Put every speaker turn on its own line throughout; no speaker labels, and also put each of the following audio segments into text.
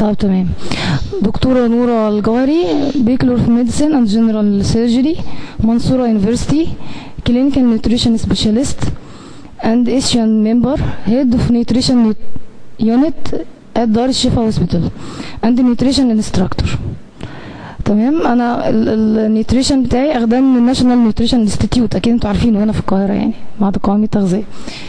طب تمام دكتورة نورة الجوهري بيكلور في ميديسين اند جنرال سيرجري منصورة يونيفرسيتي كلينيكال نيوتريشن سبيشالست اند اسيان ممبر هيد اوف نيوتريشن يونت ات دار الشفا هوسبيتال اند نيوتريشن انستراكتور تمام انا النيوتريشن بتاعي اخداه من الناشونال نيوتريشن انستيتيوت اكيد انتوا عارفينه هنا في القاهره يعني معهد قومي التغذيه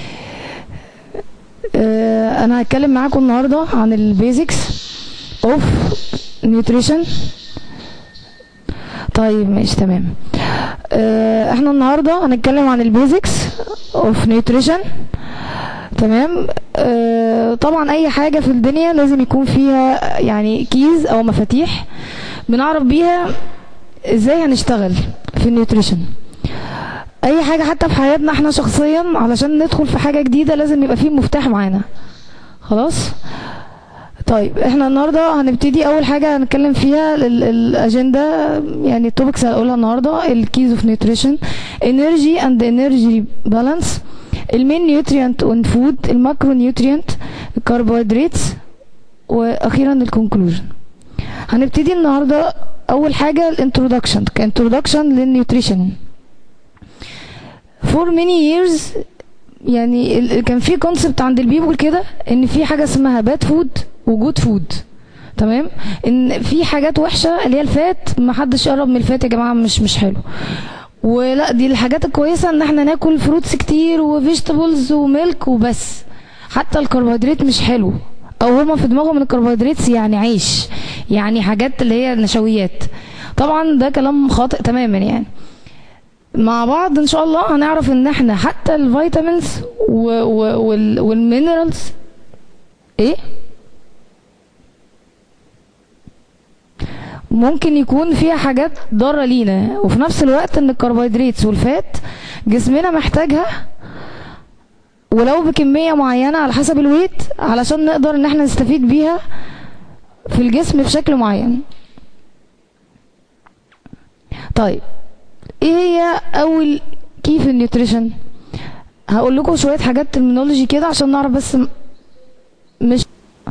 آه، انا هتكلم معاكم النهارده عن البيزكس اوف نيوتريشن طيب ماشي تمام آه، احنا النهارده هنتكلم عن البيزكس اوف نيوتريشن تمام آه، طبعا اي حاجه في الدنيا لازم يكون فيها يعني كيز او مفاتيح بنعرف بيها ازاي هنشتغل في النيوتريشن اي حاجه حتى في حياتنا احنا شخصيا علشان ندخل في حاجه جديده لازم يبقى فيه مفتاح معانا خلاص طيب احنا النهارده هنبتدي اول حاجه هنتكلم فيها ال- الاجنده يعني التوبكس هنقولها النهارده الكيز اوف نيوتريشن انرجي اند انرجي بالانس المين نيوتريانت اون فود الماكرو نيوتريانت الكربوهيدرات واخيرا الكونكلوجن هنبتدي النهارده اول حاجه الانترودكشن كانترودكشن للنيوتريشن for many years يعني ال- كان في كونسبت عند البيبول كده ان في حاجه اسمها باد فود وجود فود تمام ان في حاجات وحشه اللي هي الفات ما حدش يقرب من الفات يا جماعه مش مش حلو ولا دي الحاجات الكويسه ان احنا ناكل فروتس كتير وفيجيتابلز وميلك وبس حتى الكربوهيدرات مش حلو او هما في دماغهم ان الكربوهيدرات يعني عيش يعني حاجات اللي هي نشويات طبعا ده كلام خاطئ تماما يعني مع بعض ان شاء الله هنعرف ان احنا حتى الفيتامينز و و وال والمينرالز ايه ممكن يكون فيها حاجات ضاره لينا وفي نفس الوقت ان الكربوهيدرات والفات جسمنا محتاجها ولو بكميه معينه على حسب الويت علشان نقدر ان احنا نستفيد بيها في الجسم بشكل معين طيب ايه هي اول كي في النيوتريشن هقول لكم شويه حاجات ترمينولوجي كده عشان نعرف بس م- مش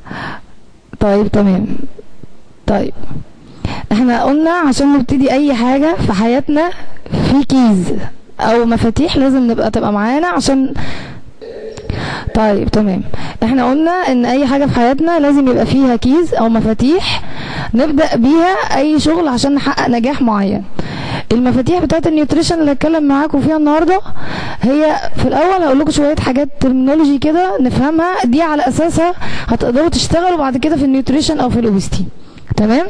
طيب تمام طيب احنا قلنا عشان نبتدي اي حاجه في حياتنا في كيز او مفاتيح لازم نبقى تبقى معانا عشان طيب تمام احنا قلنا ان اي حاجه في حياتنا لازم يبقى فيها كيز او مفاتيح نبدا بيها اي شغل عشان نحقق نجاح معين المفاتيح بتاعت النيوتريشن اللي هتكلم معاكم فيها النهارده هي في الاول هقول لكم شويه حاجات ترمينولوجي كده نفهمها دي على اساسها هتقدروا تشتغلوا بعد كده في النيوتريشن او في الاوبستي تمام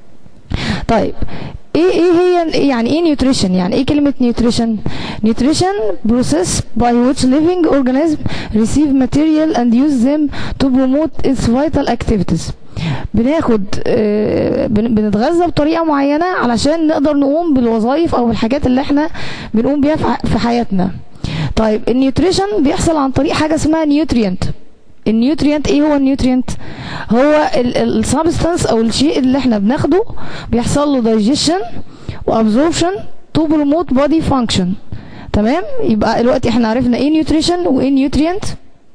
طيب ايه ايه هي يعني ايه نيوتريشن يعني ايه كلمه نيوتريشن نيوتريشن process by which living organism receive material and use them to promote its vital activities بناخد آه، بن- بنتغذى بطريقه معينه علشان نقدر نقوم بالوظائف او الحاجات اللي احنا بنقوم بيها في ح- في حياتنا طيب النيوتريشن بيحصل عن طريق حاجه اسمها نيوتريانت النيوتريانت ايه هو النيوتريانت هو السبستانس او الشيء اللي احنا بناخده بيحصل له دايجيشن وابزوربشن تو بروموت بودي فانكشن تمام يبقى دلوقتي احنا عرفنا ايه نيوتريشن وايه نيوتريانت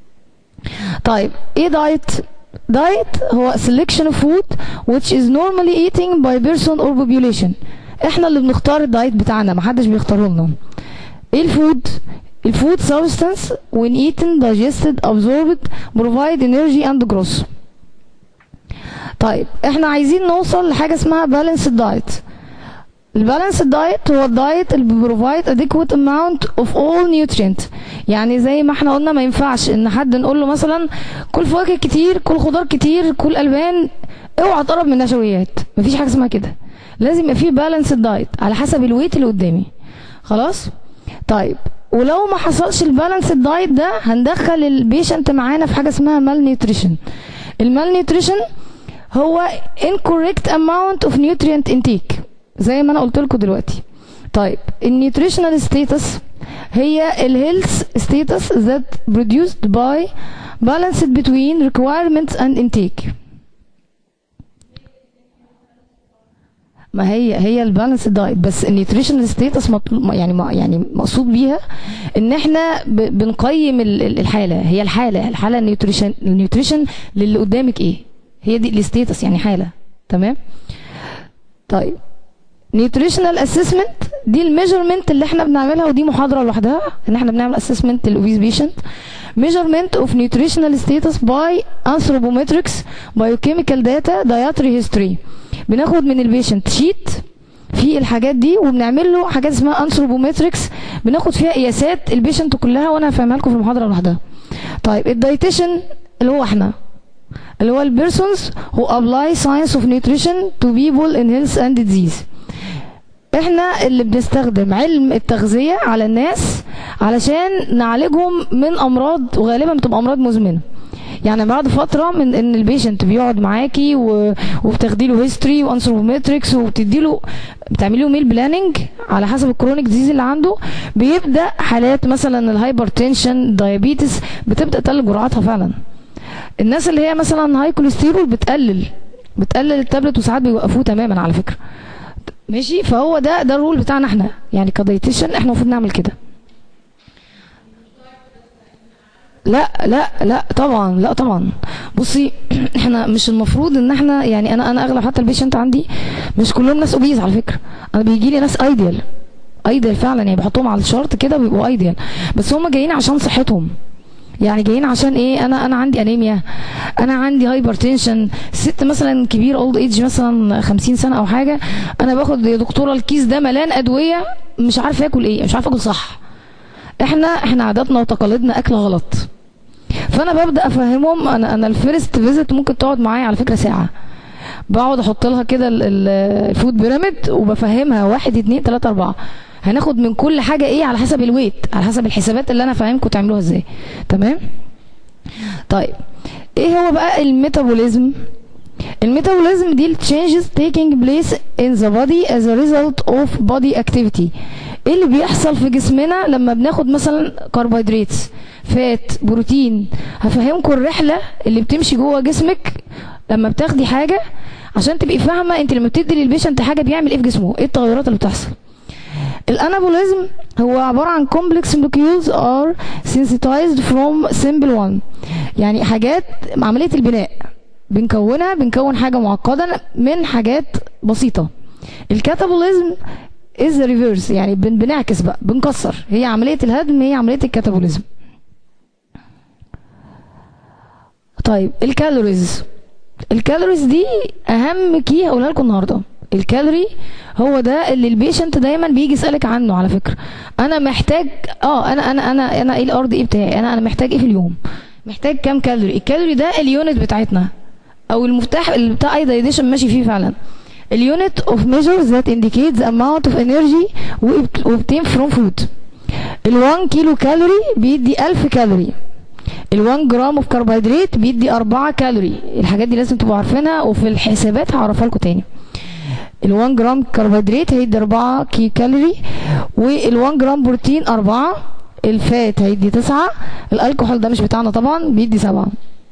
طيب ايه دايت دايت هو selection of food which is normally eating by person or population احنا اللي بنختار الدايت بتاعنا محدش بيختاره لنا ايه الفود الفود substance when eaten digested absorbed provide energy and growth طيب احنا عايزين نوصل لحاجه اسمها balanced diet البالانس دايت هو الدايت اللي بيبروفايد adequate amount of all nutrient يعني زي ما احنا قلنا ما ينفعش ان حد نقول له مثلا كل فواكه كتير كل خضار كتير كل البان اوعى تقرب من النشويات مفيش حاجه اسمها كده لازم يبقى فيه بالانس دايت على حسب الويت اللي قدامي خلاص طيب ولو ما حصلش البالانس دايت ده هندخل البيشنت معانا في حاجه اسمها مال نيوتريشن المال نيوتريشن هو incorrect amount of nutrient intake زي ما انا قلت لكم دلوقتي طيب النيوتريشنال ستاتس هي الهيلث ستاتس that produced by balanced between requirements and intake ما هي هي البالانس دايت بس النيوتريشنال ستاتس يعني ما- يعني مقصود بيها ان احنا ب- بنقيم ال- ال- الحاله هي الحاله الحاله النيوتريشن النيوتريشن للي قدامك ايه هي دي الستيتس يعني حاله تمام طيب نيوتريشنال اسسمنت دي الميجرمنت اللي احنا بنعملها ودي محاضره لوحدها ان احنا بنعمل اسسمنت للاوبيز بيشنت measurement of nutritional status by anthropometrics biochemical data dietary history بناخد من البيشنت شيت في الحاجات دي وبنعمل له حاجات اسمها انثروبومتريكس بناخد فيها قياسات البيشنت كلها وانا هفهمها لكم في المحاضره لوحدها طيب الدايتيشن اللي هو احنا اللي هو البيرسونز who apply science of nutrition to people in health and disease احنا اللي بنستخدم علم التغذية على الناس علشان نعالجهم من امراض وغالبا بتبقى امراض مزمنة يعني بعد فترة من ان البيشنت بيقعد معاكي و... وبتاخدي له هيستوري وانثروبومتريكس وبتدي له بتعملي له ميل بلاننج على حسب الكرونيك ديزيز اللي عنده بيبدا حالات مثلا الهايبرتنشن دايابيتس بتبدا تقلل جرعاتها فعلا الناس اللي هي مثلا هاي كوليسترول بتقلل بتقلل التابلت وساعات بيوقفوه تماما على فكره ماشي فهو ده ده الرول بتاعنا احنا يعني كدايتيشن احنا المفروض نعمل كده لا لا لا طبعا لا طبعا بصي احنا مش المفروض ان احنا يعني انا انا اغلب حتى البيشنت عندي مش كلهم ناس اوبيز على فكره انا بيجي لي ناس ايديال ايديال فعلا يعني بحطهم على الشارت كده بيبقوا ايديال بس هم جايين عشان صحتهم يعني جايين عشان ايه انا انا عندي انيميا انا عندي هايبرتنشن ست مثلا كبير اولد ايج مثلا 50 سنه او حاجه انا باخد يا دكتوره الكيس ده ملان ادويه مش عارفه اكل ايه مش عارفه اكل صح احنا احنا عاداتنا وتقاليدنا اكل غلط فانا ببدا افهمهم انا انا الفيرست فيزيت ممكن تقعد معايا على فكره ساعه بقعد احط لها كده ال- ال- الفود بيراميد وبفهمها واحد اتنين تلاته اربعه هناخد من كل حاجه ايه على حسب الويت على حسب الحسابات اللي انا فاهمكم تعملوها ازاي تمام طيب ايه هو بقى الميتابوليزم الميتابوليزم دي changes taking place in the body as a result of body activity ايه اللي بيحصل في جسمنا لما بناخد مثلا كربوهيدرات فات بروتين هفهمكم الرحله اللي بتمشي جوه جسمك لما بتاخدي حاجه عشان تبقي فاهمه انت لما بتدي للبيشنت حاجه بيعمل ايه في جسمه ايه التغيرات اللي بتحصل الانابوليزم هو عبارة عن complex molecules are sensitized from simple one يعني حاجات عملية البناء بنكونها بنكون حاجة معقدة من حاجات بسيطة الكاتابوليزم is the reverse يعني بن بنعكس بقى بنكسر هي عملية الهدم هي عملية الكاتابوليزم طيب الكالوريز الكالوريز دي اهم كي هقولها لكم النهارده الكالوري هو ده اللي البيشنت دايما بيجي يسالك عنه على فكره انا محتاج اه انا انا انا انا ايه الارض ايه بتاعي انا انا محتاج ايه في اليوم محتاج كام كالوري الكالوري ده اليونت بتاعتنا او المفتاح اللي بتاع اي دايديشن ماشي فيه فعلا اليونت اوف measures that indicate the amount of energy we obtain from food ال 1 كيلو كالوري بيدي 1000 كالوري ال 1 جرام اوف كربوهيدرات بيدي 4 كالوري الحاجات دي لازم تبقوا عارفينها وفي الحسابات هعرفها لكم تاني ال 1 جرام كربوهيدرات هيدي 4 كي كالوري وال 1 جرام بروتين 4 الفات هيدي 9 الالكحول ده مش بتاعنا طبعا بيدي 7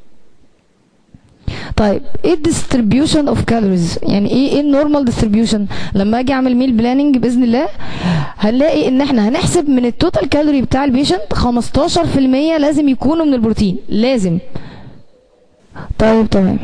طيب ايه الديستريبيوشن اوف كالوريز يعني ايه ايه النورمال ديستريبيوشن لما اجي اعمل ميل بلاننج باذن الله هنلاقي ان احنا هنحسب من التوتال كالوري بتاع البيشنت 15% لازم يكونوا من البروتين لازم طيب تمام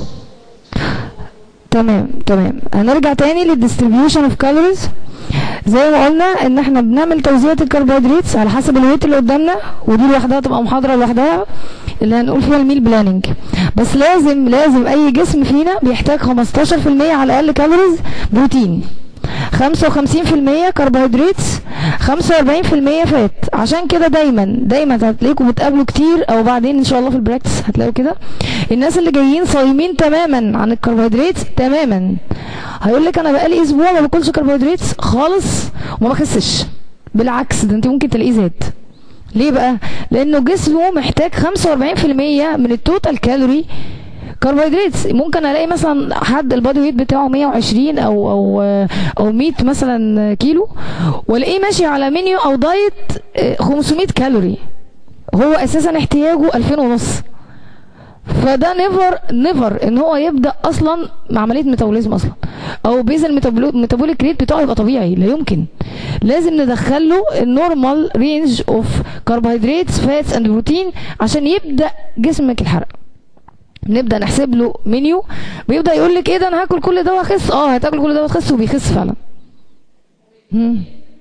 تمام تمام هنرجع تاني للديستريبيوشن اوف كالوريز زي ما قلنا ان احنا بنعمل توزيعة الكربوهيدرات على حسب الويت اللي قدامنا ودي لوحدها تبقى محاضرة لوحدها اللي هنقول فيها الميل بلاننج بس لازم لازم اي جسم فينا بيحتاج 15% على الاقل كالوريز بروتين 55% كربوهيدرات 45% فات عشان كده دايما دايما هتلاقيكم بتقابلوا كتير او بعدين ان شاء الله في البراكتس هتلاقوا كده الناس اللي جايين صايمين تماما عن الكربوهيدرات تماما هيقول لك انا بقالي اسبوع ما باكلش كربوهيدرات خالص وما بخسش بالعكس ده انت ممكن تلاقيه زاد ليه بقى لانه جسمه محتاج 45% من التوتال كالوري كربوهيدرات ممكن الاقي مثلا حد البادي ويت بتاعه 120 او او او 100 مثلا كيلو والاقيه ماشي على منيو او دايت آه، 500 كالوري هو اساسا احتياجه 2000 ونص فده نيفر نيفر ان هو يبدا اصلا مع عمليه ميتابوليزم اصلا او بيز الميتابوليك ريت بتاعه يبقى طبيعي لا يمكن لازم ندخل له النورمال رينج اوف كربوهيدرات فاتس اند بروتين عشان يبدا جسمك الحرق بنبدا نحسب له منيو بيبدا يقول لك ايه ده انا هاكل كل ده وهخس اه هتاكل كل ده وهتخس وبيخس فعلا مم.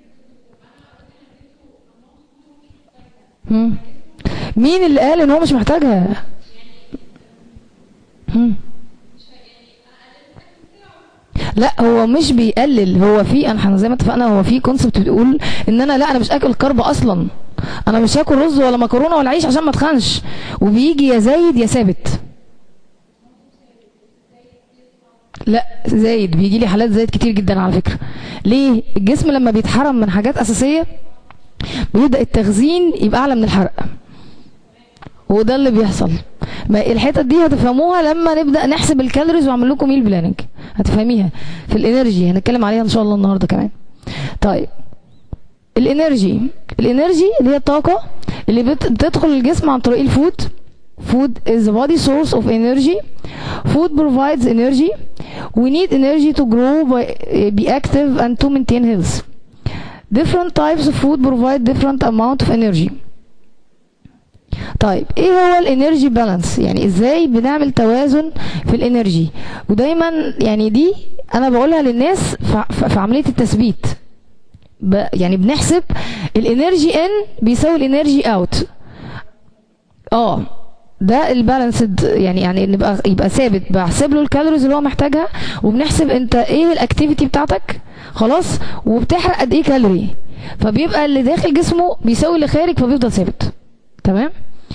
مم. مين اللي قال ان هو مش محتاجها مم. لا هو مش بيقلل هو في انا زي ما اتفقنا هو في كونسبت بيقول ان انا لا انا مش اكل كرب اصلا انا مش هاكل رز ولا مكرونه ولا عيش عشان ما اتخنش وبيجي يا زايد يا ثابت لا زايد بيجي لي حالات زايد كتير جدا على فكره ليه الجسم لما بيتحرم من حاجات اساسيه بيبدا التخزين يبقى اعلى من الحرق وده اللي بيحصل ما الحتت دي هتفهموها لما نبدا نحسب الكالوريز واعمل لكم ميل بلاننج هتفهميها في الانرجي هنتكلم عليها ان شاء الله النهارده كمان طيب الانرجي الانرجي اللي هي الطاقه اللي بت- بتدخل الجسم عن طريق الفود food is the body source of energy food provides energy we need energy to grow by, be active and to maintain health different types of food provide different amount of energy طيب ايه هو الانرجي بالانس يعني ازاي بنعمل توازن في الانرجي ودايما يعني دي انا بقولها للناس ف- ف- في عمليه التثبيت ب يعني بنحسب الانرجي ان بيساوي الانرجي اوت اه ده البالانسد يعني يعني نبقى يبقى ثابت بحسب له الكالوريز اللي هو محتاجها وبنحسب انت ايه الاكتيفيتي بتاعتك خلاص وبتحرق قد ايه كالوري فبيبقى اللي داخل جسمه بيساوي اللي خارج فبيفضل ثابت تمام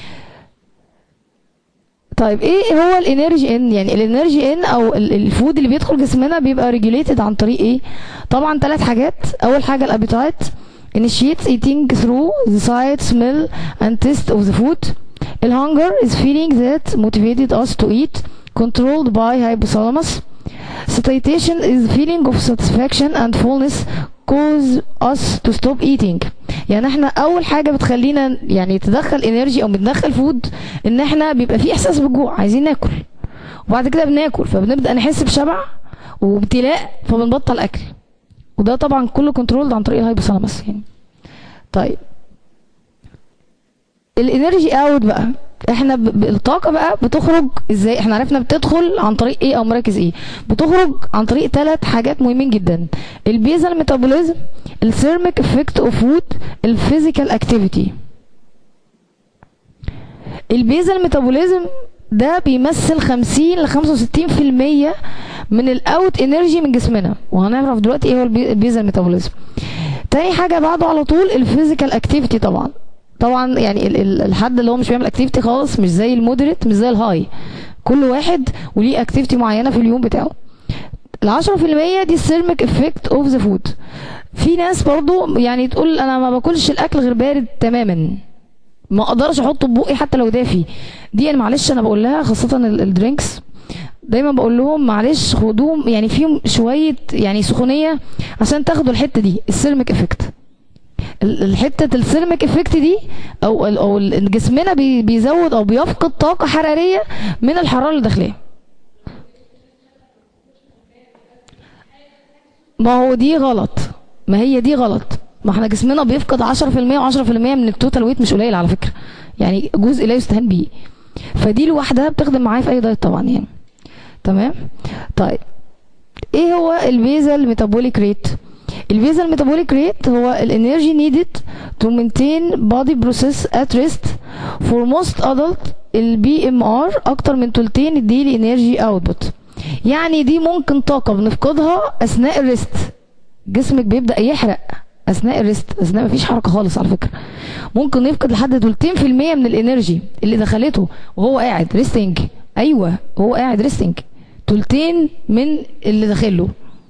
طيب ايه هو الانرجي ان يعني الانرجي ان او ال- الفود اللي بيدخل جسمنا بيبقى ريجوليتد عن طريق ايه طبعا ثلاث حاجات اول حاجه الابيتايت initiates eating through the sight smell and taste of the food الhunger is feeling that motivated us to eat controlled by hypothalamus satiation is feeling of satisfaction and fullness cause us to stop eating يعني احنا اول حاجه بتخلينا يعني تدخل انرجي او بندخل فود ان احنا بيبقى في احساس بالجوع عايزين ناكل وبعد كده بناكل فبنبدا نحس بشبع وابتلاء فبنبطل اكل وده طبعا كله كنترول عن طريق الهايبوثالاموس يعني طيب الانرجي اوت بقى احنا ب... ب- الطاقه بقى بتخرج ازاي احنا عرفنا بتدخل عن طريق ايه او مراكز ايه بتخرج عن طريق ثلاث حاجات مهمين جدا البيزال ميتابوليزم الثيرميك افكت اوف فود الفيزيكال اكتيفيتي البيزال ميتابوليزم ده بيمثل 50 ل 65% من الاوت انرجي من جسمنا وهنعرف دلوقتي ايه هو البي- البيزال ميتابوليزم تاني حاجه بعده على طول الفيزيكال اكتيفيتي طبعا طبعا يعني ال- ال- الحد اللي هو مش بيعمل اكتيفيتي خالص مش زي المودريت مش زي الهاي كل واحد وليه اكتيفيتي معينه في اليوم بتاعه ال 10% دي السيرميك افكت اوف ذا فود في ناس برضو يعني تقول انا ما باكلش الاكل غير بارد تماما ما اقدرش احطه في بقي حتى لو دافي دي انا معلش انا بقول لها خاصه ال- الدرينكس دايما بقول لهم معلش خدوهم يعني فيهم شويه يعني سخونيه عشان تاخدوا الحته دي السيرميك افكت الحته السيرميك افكت دي او ال- او ال- جسمنا بي- بيزود او بيفقد طاقه حراريه من الحراره اللي داخليه ما هو دي غلط ما هي دي غلط ما احنا جسمنا بيفقد 10% و10% من التوتال ويت مش قليل على فكره يعني جزء لا يستهان بيه فدي لوحدها بتخدم معايا في اي دايت طبعا يعني تمام طيب ايه هو البيزال ميتابوليك ريت البيزال ميتابوليك ريت هو الانرجي نيدد تو مينتين بودي بروسيس ات ريست فور موست ادلت البي ام ار اكتر من تلتين الديلي انرجي اوتبوت يعني دي ممكن طاقه بنفقدها اثناء الريست جسمك بيبدا يحرق اثناء الريست اثناء مفيش حركه خالص على فكره ممكن يفقد لحد 200% من الانرجي اللي دخلته وهو قاعد ريستنج ايوه هو قاعد ريستنج تلتين من اللي داخله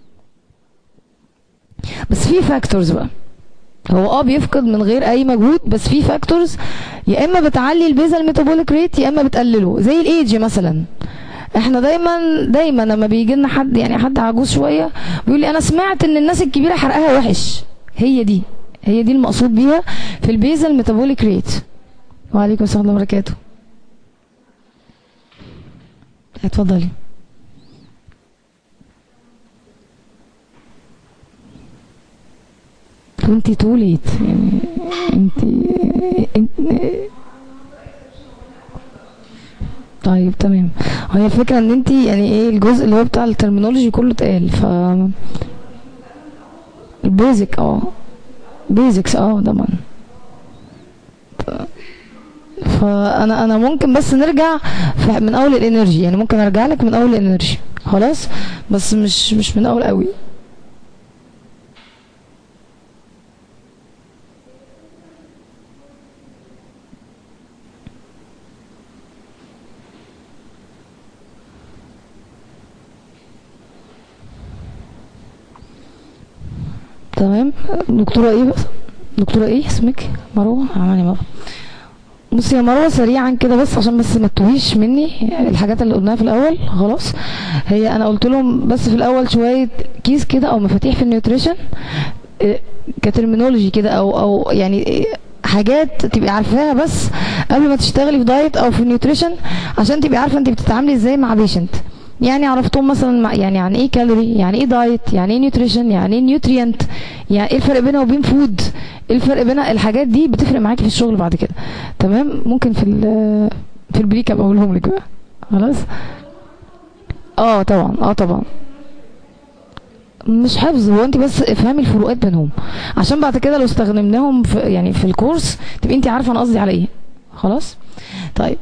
بس في فاكتورز بقى هو اه بيفقد من غير اي مجهود بس في فاكتورز يا اما بتعلي البيزال ميتابوليك ريت يا اما بتقلله زي الايدج مثلا احنا دايما دايما لما بيجي لنا حد يعني حد عجوز شويه بيقول لي انا سمعت ان الناس الكبيره حرقها وحش هي دي هي دي المقصود بيها في البيزال ميتابوليك ريت وعليكم السلام ورحمه الله وبركاته اتفضلي كنت تو ليت يعني انت انت طيب تمام الفكره ان انت يعني ايه الجزء اللي هو بتاع الترمينولوجي كله اتقال ف البيزك اه بيزكس اه طبعا فانا انا ممكن بس نرجع في- من اول الانرجي يعني ممكن ارجع لك من اول الانرجي خلاص بس مش مش من اول قوي تمام دكتورة ايه بس دكتورة ايه اسمك مروة عماني مروة بصي يا مروة سريعا كده بس عشان بس ما تتوهيش مني الحاجات اللي قلناها في الاول خلاص هي انا قلت لهم بس في الاول شوية كيس كده او مفاتيح في النيوتريشن إيه، كترمينولوجي كده او او يعني إيه، حاجات تبقي عارفاها بس قبل ما تشتغلي في دايت او في نيوتريشن عشان تبقي عارفه انت بتتعاملي ازاي مع بيشنت يعني عرفتهم مثلا مع يعني عن ايه كالوري يعني ايه دايت يعني ايه نيوتريشن يعني ايه نيوتريانت يعني ايه الفرق بينها وبين فود ايه الفرق بينها الحاجات دي بتفرق معاكي في الشغل بعد كده تمام ممكن في ال- في البريك ابقى اقولهم لك بقى خلاص اه طبعا اه طبعا مش حفظ هو انت بس افهمي الفروقات بينهم عشان بعد كده لو استخدمناهم في يعني في الكورس تبقي انت عارفه انا قصدي على ايه خلاص طيب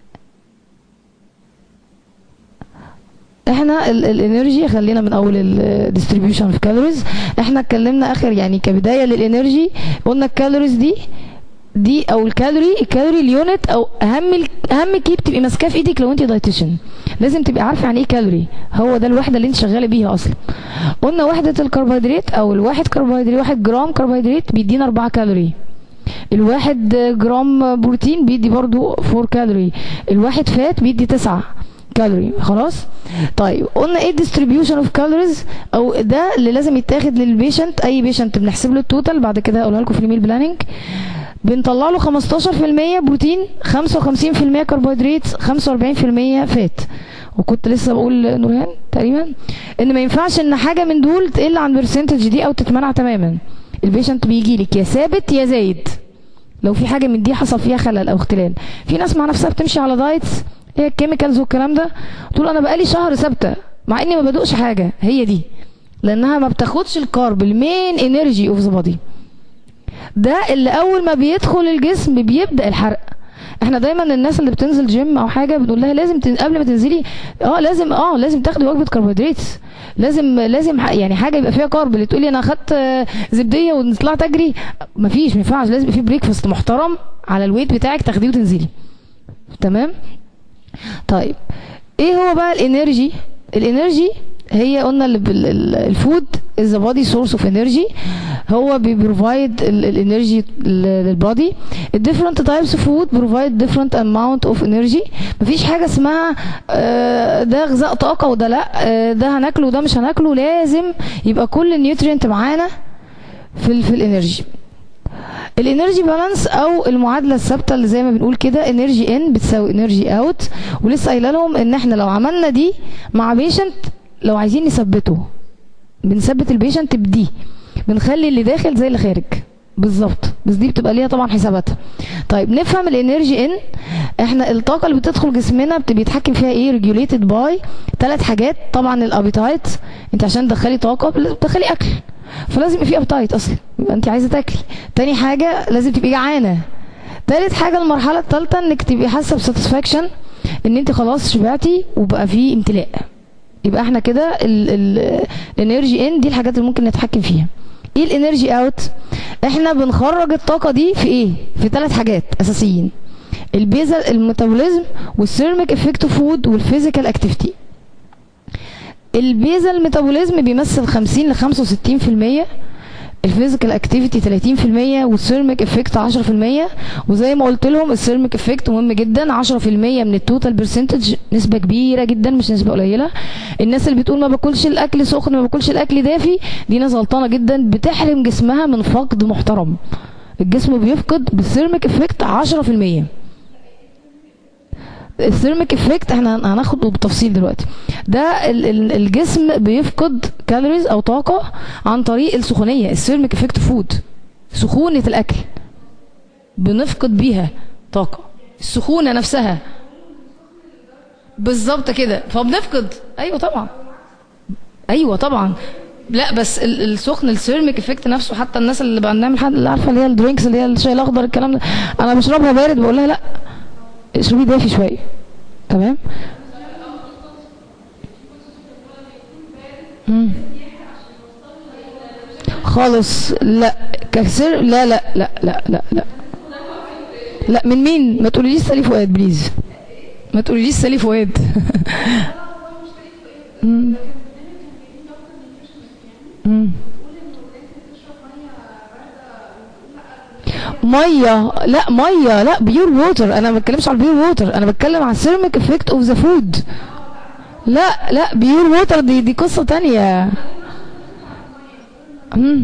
احنا ال- الانرجي خلينا من اول الديستريبيوشن اوف كالوريز احنا اتكلمنا اخر يعني كبدايه للانرجي قلنا الكالوريز دي دي او الكالوري الكالوري اليونت او اهم ال- اهم كي بتبقي ماسكاه في ايدك لو انت دايتيشن لازم تبقي عارفه يعني ايه كالوري هو ده الوحده اللي انت شغاله بيها اصلا قلنا وحده الكربوهيدرات او الواحد كربوهيدرات واحد جرام كربوهيدرات بيدينا 4 كالوري الواحد جرام بروتين بيدي برضو 4 كالوري الواحد فات بيدي 9 كالوري خلاص طيب قلنا ايه الديستريبيوشن اوف كالوريز او ده اللي لازم يتاخد للبيشنت اي بيشنت بنحسب له التوتال بعد كده هقولها لكم في الميل بلاننج بنطلع له 15% بروتين 55% كربوهيدرات 45% فات وكنت لسه بقول نورهان تقريبا ان ما ينفعش ان حاجه من دول تقل عن برسنتج دي او تتمنع تماما البيشنت بيجي لك يا ثابت يا زايد لو في حاجه من دي حصل فيها خلل او اختلال في ناس مع نفسها بتمشي على دايتس هي الكيميكالز والكلام ده تقول انا بقالي شهر ثابته مع اني ما بدوقش حاجه هي دي لانها ما بتاخدش الكارب المين انرجي اوف ذا بودي ده اللي اول ما بيدخل الجسم بيبدا الحرق احنا دايما الناس اللي بتنزل جيم او حاجه بنقول لها لازم تن... قبل ما تنزلي اه لازم اه لازم تاخدي وجبه كربوهيدرات لازم لازم ح- يعني حاجه يبقى فيها كارب اللي تقولي انا اخدت آه، زبديه وطلعت اجري مفيش ما ينفعش لازم يبقى في بريكفاست محترم على الويت بتاعك تاخديه وتنزلي تمام طيب ايه هو بقى الانرجي الانرجي هي قلنا اللي بال- ال- الفود is the body source of energy هو بيبروفايد الانرجي للبودي different types of food provide different amount of energy مفيش حاجة اسمها آه، ده غذاء طاقة وده لا آه، ده هناكله وده مش هناكله لازم يبقى كل النيوترينت معانا في ال في الانرجي الانرجي بالانس او المعادله الثابته اللي زي ما بنقول كده انرجي ان بتساوي انرجي اوت ولسه قايله لهم ان احنا لو عملنا دي مع بيشنت لو عايزين نثبته بنثبت البيشنت بدي بنخلي اللي داخل زي اللي خارج بالظبط بس دي بتبقى ليها طبعا حساباتها طيب نفهم الانرجي ان احنا الطاقه اللي بتدخل جسمنا بت- بيتحكم فيها ايه ريجوليتد باي ثلاث حاجات طبعا الابيتايت انت عشان تدخلي طاقه بتدخلي اكل فلازم يبقى في ابيتايت اصلا يبقى انت عايزه تاكلي تاني حاجه لازم تبقي جعانه تالت حاجه المرحله الثالثه انك تبقي حاسه بساتسفاكشن ان انت خلاص شبعتي وبقى في امتلاء يبقى احنا كده الانرجي ان دي الحاجات اللي ممكن نتحكم فيها ايه الانرجي اوت احنا بنخرج الطاقه دي في ايه في ثلاث حاجات اساسيين البيزل الميتابوليزم والسيرميك افكت فود والفيزيكال اكتيفيتي البيزل ميتابوليزم بيمثل 50 ل 65% الفيزيكال اكتيفيتي 30% والسيرميك افكت 10% وزي ما قلت لهم السيرميك افكت مهم جدا 10% من التوتال برسنتج نسبه كبيره جدا مش نسبه قليله الناس اللي بتقول ما باكلش الاكل سخن ما باكلش الاكل دافي دي ناس غلطانه جدا بتحرم جسمها من فقد محترم الجسم بيفقد بالسيرميك افكت 10% الثيرميك افكت احنا هناخده بالتفصيل دلوقتي ده ال- ال- الجسم بيفقد كالوريز او طاقه عن طريق السخونيه الثيرميك افكت فود سخونه الاكل بنفقد بيها طاقه السخونه نفسها بالظبط كده فبنفقد ايوه طبعا ايوه طبعا لا بس ال- السخن السيرميك افكت نفسه حتى الناس اللي بقى بنعمل حد اللي عارفه اللي هي الدرينكس اللي هي الشاي الاخضر الكلام ده انا بشربها بارد بقول لها لا اشربي دافي شويه تمام مم. خالص لا كسر لا لا لا لا لا لا لا من مين ما تقوليليش سالي فؤاد بليز ما تقوليليش سالي فؤاد مم. مم. ميه لا ميه لا بيور ووتر انا ما بتكلمش على البيور ووتر انا بتكلم على السيرميك افكت اوف ذا فود لا لا بيور ووتر دي دي قصه تانية مم.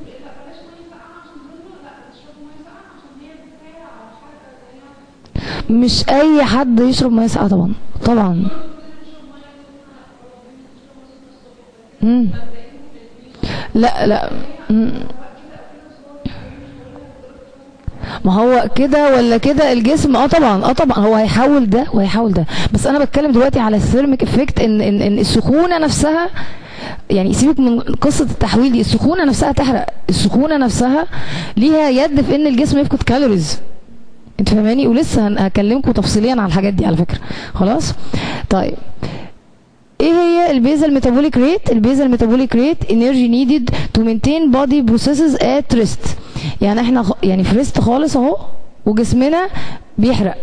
مش اي حد يشرب ميه ساقعه طبعا طبعا مم. لا لا مم. ما هو كده ولا كده الجسم اه طبعا اه طبعا هو هيحاول ده وهيحاول ده بس انا بتكلم دلوقتي على الثيرميك افكت ان ان ان السخونه نفسها يعني سيبك من قصه التحويل دي السخونه نفسها تحرق السخونه نفسها ليها يد في ان الجسم يفقد كالوريز انت فاهماني ولسه هن- هكلمكم تفصيليا على الحاجات دي على فكره خلاص طيب ايه هي البيزل ميتابوليك ريت البيزل ميتابوليك ريت انرجي نيدد تو مينتين بودي بروسيسز ات ريست يعني احنا خ- يعني في ريست خالص اهو وجسمنا بيحرق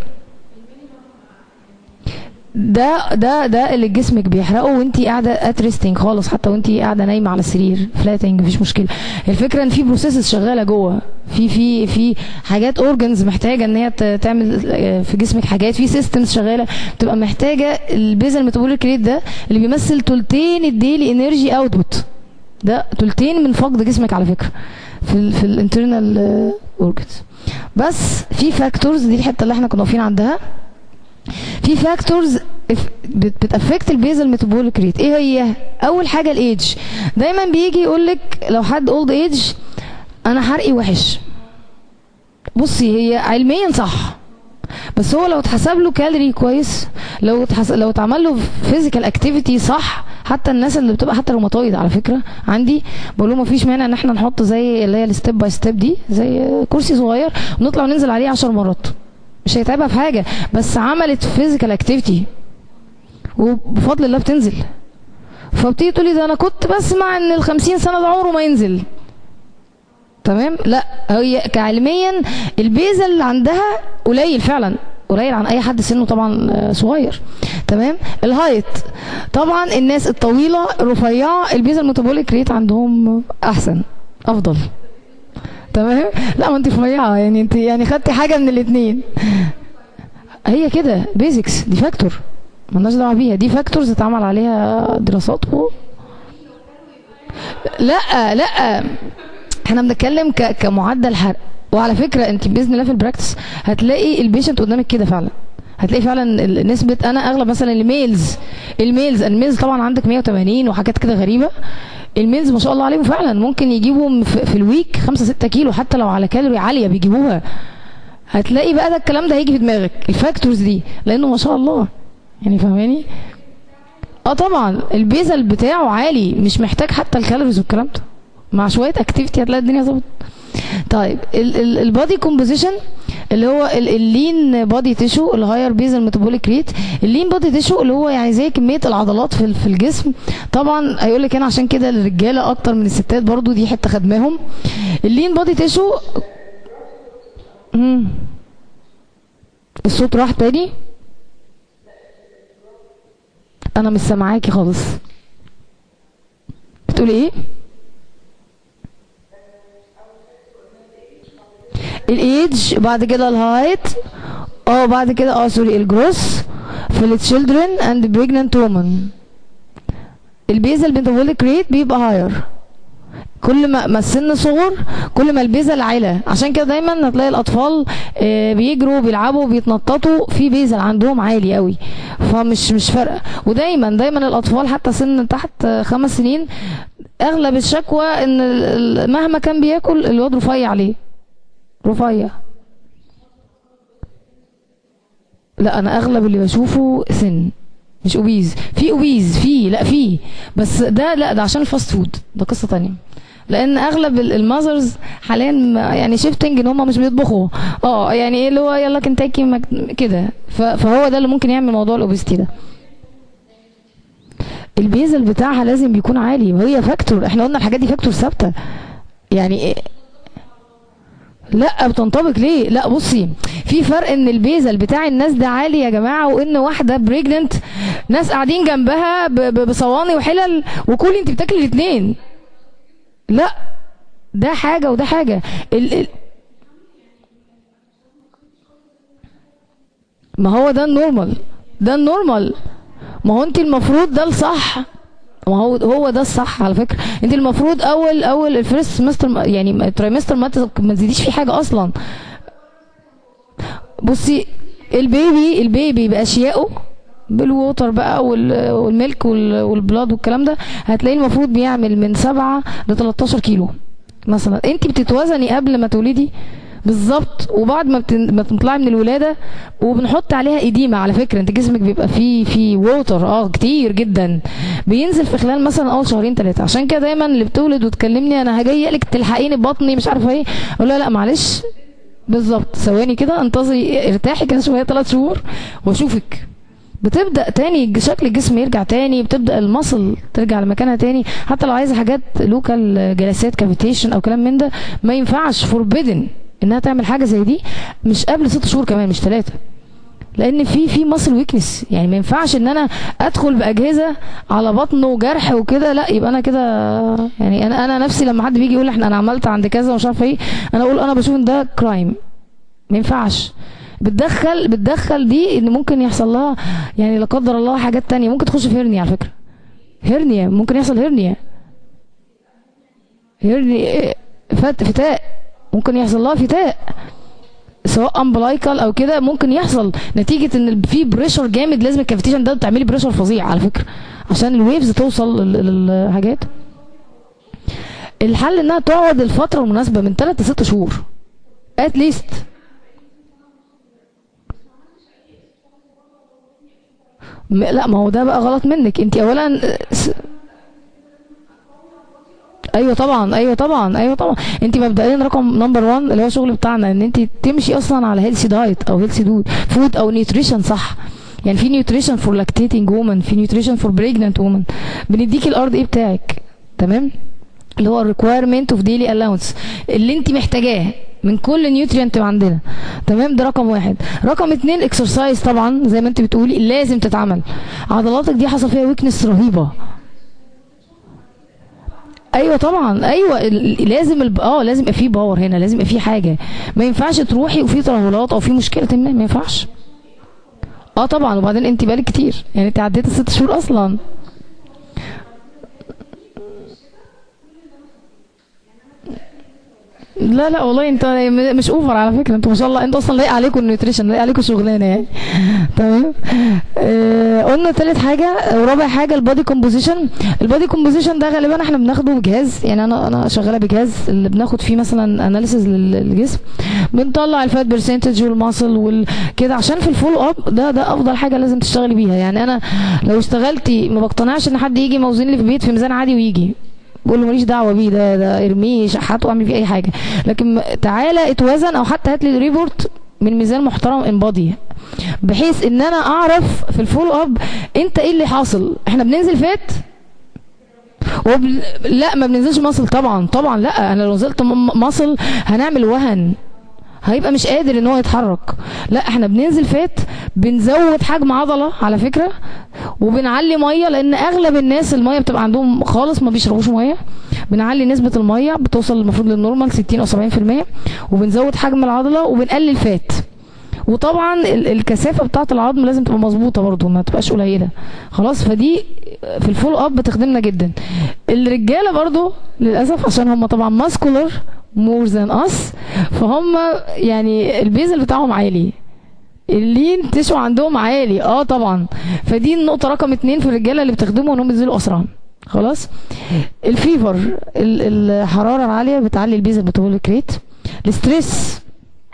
ده ده ده اللي جسمك بيحرقه وانتي قاعده ات ريستنج خالص حتى وانتي قاعده نايمه على السرير فلاتنج مفيش مشكله الفكره ان في بروسيسز شغاله جوه في في في حاجات اورجنز محتاجه ان هي ت- تعمل آه، في جسمك حاجات في سيستمز شغاله بتبقى محتاجه البيزل ميتابوليك ريت ده اللي بيمثل تلتين الديلي انرجي اوتبوت ده تلتين من فقد جسمك على فكره في ال في الانترنال اورجنز بس في فاكتورز دي الحته اللي احنا كنا واقفين عندها في فاكتورز بتافكت البيزل ميتابوليك ريت ايه هي اول حاجه الايدج دايما بيجي يقول لك لو حد اولد ايدج انا حرقي وحش بصي هي علميا صح بس هو لو اتحسب له كالوري كويس لو اتحس... لو اتعمل له فيزيكال اكتيفيتي صح حتى الناس اللي بتبقى حتى روماتويد على فكره عندي بقول لهم مفيش مانع ان احنا نحط زي اللي هي الستيب باي ستيب دي زي كرسي صغير ونطلع وننزل عليه 10 مرات مش هيتعبها في حاجه بس عملت فيزيكال اكتيفيتي وبفضل الله بتنزل فبتيجي تقولي ده انا كنت بسمع ان ال 50 سنه ده عمره ما ينزل تمام لا هي كعلميا البيزل اللي عندها قليل فعلا قليل عن اي حد سنه طبعا آه، صغير تمام الهايت طبعا الناس الطويله الرفيعه البيزل ميتابوليك ريت عندهم احسن افضل تمام لا ما انت رفيعه يعني انت يعني خدتي حاجه من الاثنين هي كده بيزكس دي فاكتور مالناش دعوه بيها دي فاكتورز اتعمل عليها دراسات و... لا لا احنا بنتكلم ك... كمعدل حرق وعلى فكره انت باذن الله في البراكتس هتلاقي البيشنت قدامك كده فعلا هتلاقي فعلا ال- نسبه انا اغلب مثلا الميلز الميلز الميلز طبعا عندك 180 وحاجات كده غريبه الميلز ما شاء الله عليهم فعلا ممكن يجيبوا في, في الويك 5 6 كيلو حتى لو على كالوري عاليه بيجيبوها هتلاقي بقى ده الكلام ده هيجي في دماغك الفاكتورز دي لانه ما شاء الله يعني فاهماني اه طبعا البيزل بتاعه عالي مش محتاج حتى الكالوريز والكلام ده مع شويه اكتيفيتي هتلاقي الدنيا ظبطت طيب البادي كومبوزيشن اللي هو اللين بادي تيشو الهاير بيزل ميتابوليك ريت اللين بادي تيشو اللي هو يعني زي كميه العضلات في في الجسم طبعا هيقول لك هنا عشان كده الرجاله اكتر من الستات برضو دي حته خدماهم اللين بادي تيشو مم. الصوت راح تاني انا مش سامعاكي خالص بتقولي ايه الايدج بعد كده الهايت اه بعد كده اه سوري الجروس في التشيلدرن اند بريجننت وومن البيزل ميتابوليك ريت بيبقى هاير كل ما ما السن صغر كل ما البيزل عالى عشان كده دايما هتلاقي الاطفال آه، بيجروا بيلعبوا بيتنططوا في بيزل عندهم عالي قوي فمش مش فارقه ودايما دايما الاطفال حتى سن تحت آه، خمس سنين اغلب الشكوى ان ال- ال- مهما كان بياكل الواد رفيع عليه رفيع لا انا اغلب اللي بشوفه سن مش اوبيز في اوبيز في لا في بس ده لا ده عشان الفاست فود ده قصه تانية لان اغلب المذرز حاليا ما- يعني شيفتنج ان هم مش بيطبخوا اه يعني ايه اللي هو يلا كنتاكي مك- كده ف- فهو ده اللي ممكن يعمل موضوع الاوبستي ده البيزل بتاعها لازم يكون عالي وهي فاكتور احنا قلنا الحاجات دي فاكتور ثابته يعني إيه؟ لا بتنطبق ليه لا بصي في فرق ان البيزل بتاع الناس ده عالي يا جماعه وان واحده بريجننت ناس قاعدين جنبها ب- ب- بصواني وحلل وكل انت بتاكلي الاثنين لا ده حاجه وده حاجه ال ال ما هو ده النورمال ده النورمال ما هو انت المفروض ده الصح ما هو هو ده الصح على فكره انت المفروض اول اول الفيرست سمستر يعني الترايمستر ما تز- ما تزيديش فيه حاجه اصلا بصي البيبي البيبي باشيائه بالووتر بقى وال- والميلك وال- والبلاد والكلام ده هتلاقيه المفروض بيعمل من 7 ل 13 كيلو مثلا انت بتتوزني قبل ما تولدي بالظبط وبعد ما بتن... ما تطلعي من الولاده وبنحط عليها ايديما على فكره انت جسمك بيبقى فيه فيه ووتر اه كتير جدا بينزل في خلال مثلا اول شهرين ثلاثه عشان كده دايما اللي بتولد وتكلمني انا هجي لك تلحقيني ببطني مش عارفه ايه اقول لها لا معلش بالظبط ثواني كده انتظري ارتاحي كده شويه ثلاث شهور واشوفك بتبدا تاني شكل الجسم يرجع تاني بتبدا المصل ترجع لمكانها تاني حتى لو عايزه حاجات لوكال جلسات كافيتيشن او كلام من ده ما ينفعش فوربيدن انها تعمل حاجه زي دي مش قبل ست شهور كمان مش ثلاثه لان في في مصل ويكنس يعني ما ينفعش ان انا ادخل باجهزه على بطن وجرح وكده لا يبقى انا كده يعني انا انا نفسي لما حد بيجي يقول احنا انا عملت عند كذا ومش عارفه ايه انا اقول انا بشوف ان ده كرايم ما ينفعش بتدخل بتدخل دي ان ممكن يحصل لها يعني لا قدر الله حاجات تانية ممكن تخش في هرنيا على فكره هرنيا ممكن يحصل هرنيا هرنيا فت فتاء ممكن يحصل لها فتاء سواء امبلايكال او كده ممكن يحصل نتيجه ان في بريشر جامد لازم الكافيتيشن ده تعملي بريشر فظيع على فكره عشان الويفز توصل لل- للحاجات الحل انها تقعد الفتره المناسبه من 3 ل 6 شهور ات ليست م- لا ما هو ده بقى غلط منك انت اولا س- ايوه طبعا ايوه طبعا ايوه طبعا انت مبدئيا رقم نمبر 1 اللي هو الشغل بتاعنا ان انت تمشي اصلا على هيلثي دايت او هيلثي دود فود او نيوتريشن صح يعني في نيوتريشن فور لاكتيتنج وومن في نيوتريشن فور بريجننت وومن بنديكي الارض ايه بتاعك تمام اللي هو الريكويرمنت اوف ديلي الاونس اللي انت محتاجاه من كل نيوترينت عندنا تمام ده رقم واحد رقم اتنين اكسرسايز طبعا زي ما انت بتقولي لازم تتعمل عضلاتك دي حصل فيها ويكنس رهيبه ايوه طبعا ايوه ال- لازم الب... اه لازم يبقى في باور هنا لازم يبقى في حاجه ما ينفعش تروحي وفي ترهلات او في مشكله ما ما ينفعش اه طبعا وبعدين انت بقالك كتير يعني انت عديت الست شهور اصلا لا لا والله انت مش اوفر على فكره انتوا ما شاء الله انتوا اصلا لايق عليكم النيوتريشن لايق عليكم الشغلانه يعني تمام آه قلنا تالت حاجه ورابع حاجه البادي كومبوزيشن البادي كومبوزيشن ده غالبا احنا بناخده بجهاز يعني انا انا شغاله بجهاز اللي بناخد فيه مثلا اناليسيز للجسم بنطلع الفات برسنتج والماسل والكده عشان في الفولو اب ده ده افضل حاجه لازم تشتغلي بيها يعني انا لو اشتغلتي ما بقتنعش ان حد يجي موزن لي في البيت في ميزان عادي ويجي بقول له ماليش دعوه بيه ده ده ارميه شحاته واعمل فيه اي حاجه لكن م- تعالى اتوزن او حتى هات لي ريبورت من ميزان محترم انبادي بحيث ان انا اعرف في الفولو اب انت ايه اللي حاصل احنا بننزل فات وب... لا ما بننزلش مصل طبعا طبعا لا انا لو نزلت م- مصل هنعمل وهن هيبقى مش قادر ان هو يتحرك لا احنا بننزل فات بنزود حجم عضله على فكره وبنعلي ميه لان اغلب الناس الميه بتبقى عندهم خالص ما بيشربوش ميه بنعلي نسبه الميه بتوصل المفروض للنورمال 60 او 70% وبنزود حجم العضله وبنقلل فات وطبعا ال- الكثافه بتاعه العظم لازم تبقى مظبوطه برضو ما تبقاش قليله خلاص فدي في الفول اب بتخدمنا جدا الرجاله برضو للاسف عشان هم طبعا ماسكولر مور ذان اس فهم يعني البيزل بتاعهم عالي اللين تشو عندهم عالي اه طبعا فدي النقطه رقم اتنين في الرجاله اللي بتخدمهم انهم ينزلوا اسرع خلاص الفيفر ال- الحراره العاليه بتعلي البيزل ميتابوليك ريت الستريس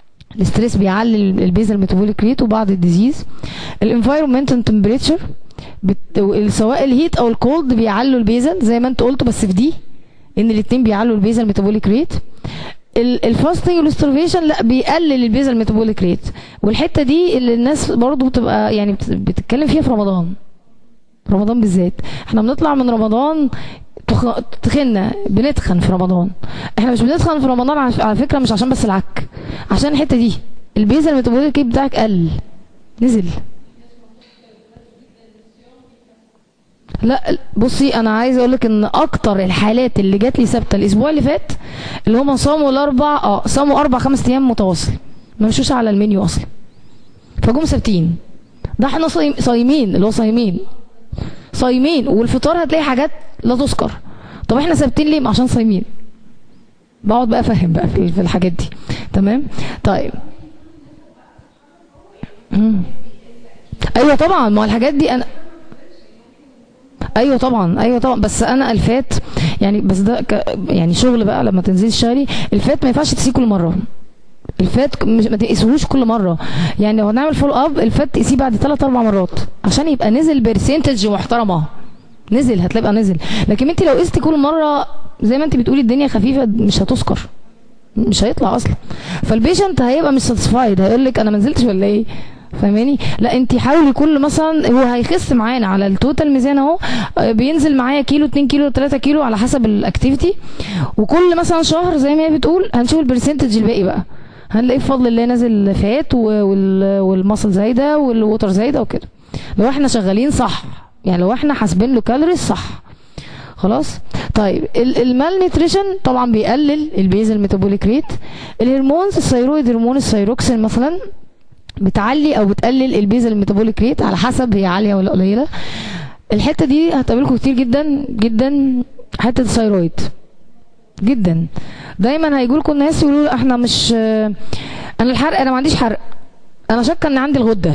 الاستريس بيعلي البيزل ميتابوليك ريت وبعض الديزيز الانفايرمنت تمبريتشر بت... سواء الهيت او الكولد بيعلوا البيزل زي ما انت قلت بس في دي ان الاتنين بيعلوا البيزل ميتابوليك ريت الفاستنج والسترفيشن لا بيقلل البيزل ميتابوليك ريت والحته دي اللي الناس برضو بتبقى يعني بت- بتتكلم فيها في رمضان رمضان بالذات احنا بنطلع من رمضان تخ- تخنا بنتخن في رمضان احنا مش بنتخن في رمضان على على فكره مش عشان بس العك عشان الحته دي البيزل الميتابوليك ريت بتاعك قل نزل لا بصي انا عايزه اقول لك ان اكتر الحالات اللي جات لي ثابته الاسبوع اللي فات اللي هم صاموا الاربع اه صاموا اربع خمس ايام متواصل ما مشوش على المنيو اصلا فجم ثابتين ده احنا صايم صايمين اللي هو صايمين صايمين والفطار هتلاقي حاجات لا تذكر طب احنا ثابتين ليه ما عشان صايمين بقعد بقى افهم بقى في في الحاجات دي تمام طيب مم. ايوه طبعا ما هو الحاجات دي انا ايوه طبعا ايوه طبعا بس انا الفات يعني بس ده ك يعني شغل بقى لما تنزلي تشتغلي الفات ما ينفعش تقيسيه كل مره الفات ك- مش ما تقيسهوش كل مره يعني لو هنعمل فولو اب الفات تقيسيه بعد ثلاث اربع مرات عشان يبقى نزل برسنتج محترمه نزل هتلاقي نزل لكن انت لو قستي كل مره زي ما انت بتقولي الدنيا خفيفه مش هتذكر مش هيطلع اصلا فالبيشنت هيبقى مش ساتسفايد هيقول لك انا ما نزلتش ولا ايه فاهماني لا انت حاولي كل مثلا هو هيخس معانا على التوتال ميزان اهو آه، بينزل معايا كيلو 2 كيلو 3 كيلو على حسب الاكتيفيتي وكل مثلا شهر زي ما هي بتقول هنشوف البرسنتج الباقي بقى هنلاقيه بفضل الله نازل فات و- وال- والمصل زايده والوتر زايده وكده لو احنا شغالين صح يعني لو احنا حاسبين له كالوريز صح خلاص طيب ال- المال نيوتريشن طبعا بيقلل البيزل ميتابوليك ريت الهرمونز الثيرويد هرمون الثيروكسين مثلا بتعلي او بتقلل البيزل ميتابوليك ريت على حسب هي عاليه ولا قليله الحته دي هتقابلكم كتير جدا جدا حته الثيرويد جدا دايما هيجوا لكم الناس يقولوا احنا مش انا الحرق انا ما عنديش حرق انا شاكه ان عندي الغده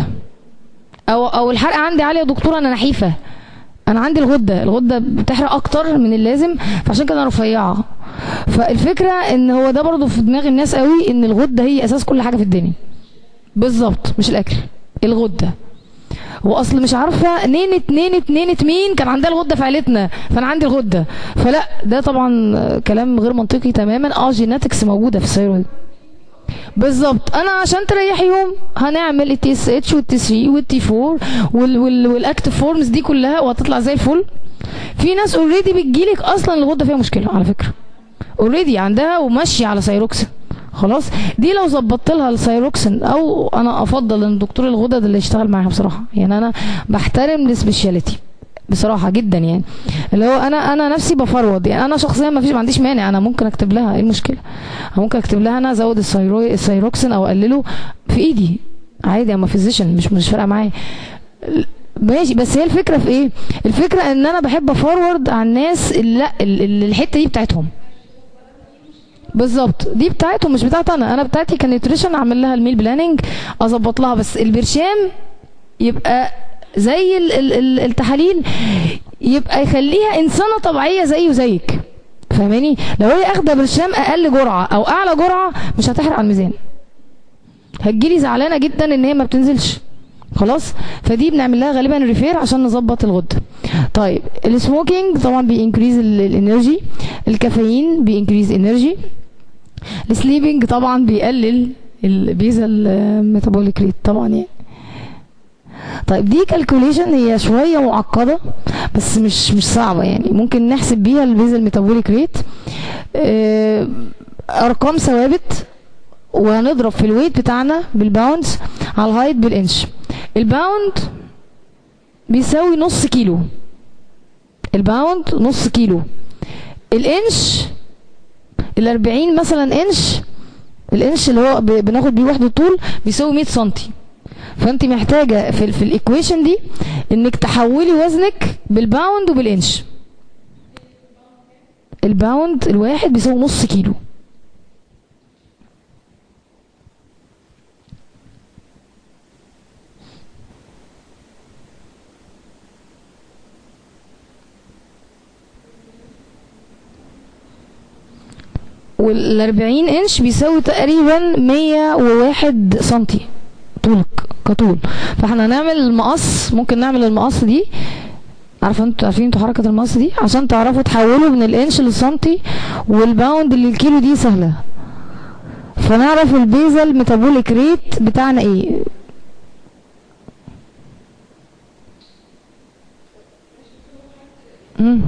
او او الحرق عندي عالي يا دكتوره انا نحيفه انا عندي الغده الغده بتحرق اكتر من اللازم فعشان كده انا رفيعه فالفكره ان هو ده برضو في دماغ الناس قوي ان الغده هي اساس كل حاجه في الدنيا بالظبط مش الاكل الغده واصل مش عارفه نينة نينة نينة مين كان عندها الغده في عيلتنا فانا عندي الغده فلا ده طبعا آه، كلام غير منطقي تماما اه جيناتكس موجوده في الثيرويد بالظبط انا عشان تريحيهم هنعمل التي اس اتش والتي 3 والتي 4 وال وال والاكتف فورمز دي كلها وهتطلع زي الفل في ناس اوريدي بتجيلك اصلا الغده فيها مشكله على فكره اوريدي عندها وماشيه على سيروكسين خلاص دي لو ظبطت لها السيروكسين او انا افضل ان دكتور الغدد اللي يشتغل معاها بصراحه يعني انا بحترم السبيشاليتي بصراحه جدا يعني اللي هو انا انا نفسي بفرض يعني انا شخصيا ما فيش ما عنديش مانع انا ممكن اكتب لها ايه المشكله أنا ممكن اكتب لها انا ازود السيرو- السيروكسين او اقلله في ايدي عادي اما فيزيشن مش مش فارقه معايا ماشي بس هي الفكره في ايه الفكره ان انا بحب افورورد على الناس اللي لا اللي الحته دي بتاعتهم بالظبط دي بتاعتهم مش بتاعت انا انا بتاعتي كان نيوتريشن اعمل لها الميل بلاننج اظبط لها بس البرشام يبقى زي ال- ال- ال- التحاليل يبقى يخليها انسانه طبيعيه زيه زيك فاهماني لو هي اخده برشام اقل جرعه او اعلى جرعه مش هتحرق على الميزان هتجيلي زعلانه جدا ان هي ما بتنزلش خلاص فدي بنعمل لها غالبا ريفير عشان نظبط الغده طيب السموكينج طبعا بينكريز الانرجي الكافيين بينكريز انرجي السليبنج طبعا بيقلل البيزل ميتابوليك ريت طبعا يعني طيب دي كالكوليشن هي شويه معقده بس مش مش صعبه يعني ممكن نحسب بيها البيزل ميتابوليك ريت آه، ارقام ثوابت وهنضرب في الويت بتاعنا بالباوندز على الهايت بالانش الباوند بيساوي نص كيلو الباوند نص كيلو الانش الاربعين مثلا انش الانش اللي هو ب- بناخد بيه وحده طول بيساوي 100 سنتي فانت محتاجه في, ال- في الايكويشن دي انك تحولي وزنك بالباوند وبالانش الباوند الواحد بيساوي نص كيلو والأربعين انش بيساوي تقريبا مية وواحد سنتي كطول كطول فاحنا هنعمل المقص ممكن نعمل المقص دي عارفه انتوا عارفين انتوا حركه المقص دي عشان تعرفوا تحولوا من الانش للسنتي والباوند للكيلو دي سهله فنعرف البيزل ميتابوليك ريت بتاعنا ايه مم.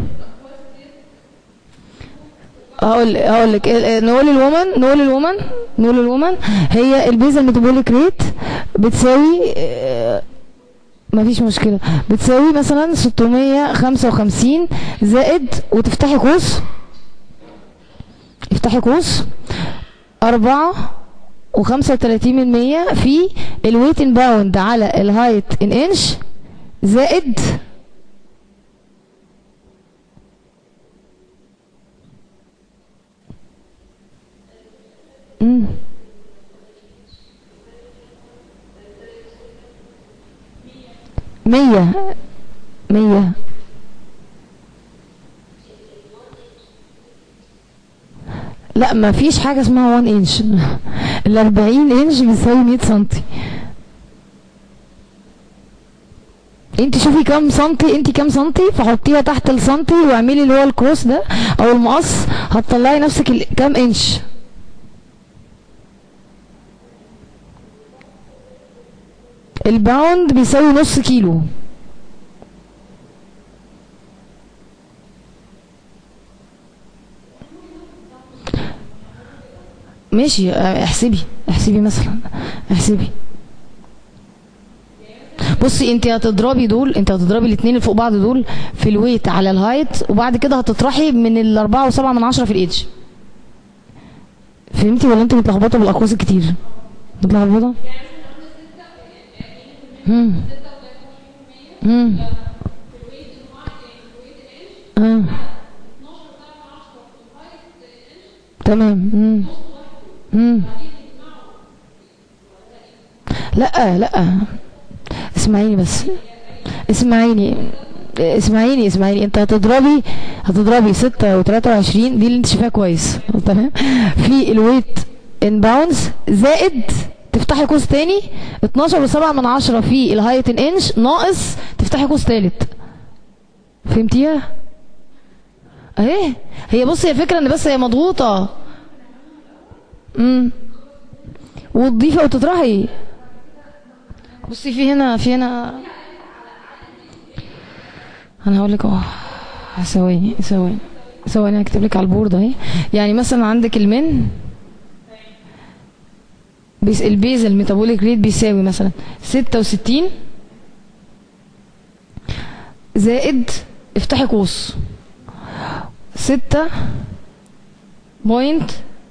هقول هقول لك نقول الومن نقول الومن نقول الومن هي البيزل ميتابوليك ريت بتساوي آه، مفيش مشكلة بتساوي مثلا 655 زائد وتفتحي قوس افتحي قوس أربعة وخمسة وتلاتين من مية في الويت ان باوند على الهايت ان انش زائد مم. مية مية لا ما فيش حاجة اسمها 1 انش ال 40 انش بيساوي 100 سنتي انت شوفي كام سنتي انت كام سنتي فحطيها تحت السنتي واعملي اللي هو الكروس ده او المقص هتطلعي نفسك ال- كام انش الباوند بيساوي نص كيلو ماشي اه، احسبي احسبي مثلا احسبي بصي انت هتضربي دول انت هتضربي الاثنين اللي فوق بعض دول في الويت على الهايت وبعد كده هتطرحي من الاربعة وسبعة من عشرة في الايدج فهمتي ولا انت متلخبطه بالاقواس الكتير متلخبطه امم امم اه تمام امم امم لا لا اسمعيني بس اسمعيني اسمعيني اسمعيني انت هتضربي هتضربي ستة وتلاتة وعشرين دي اللي انت شايفاها كويس تمام في الويت ان باونز زائد تفتحي قوس تاني 12 وسبعة من عشرة في الهايت ان انش ناقص تفتحي قوس تالت فهمتيها؟ اهي هي بصي هي فكرة ان بس هي مضغوطة امم وتضيفي او تطرحي بصي في هنا في هنا انا هقول لك اهو ثواني ثواني ثواني هكتب لك على البورد اهي يعني مثلا عندك المن بيس البيز الميتابوليك ريت بيساوي مثلا ستة وستين زائد افتحي قوس ستة بوينت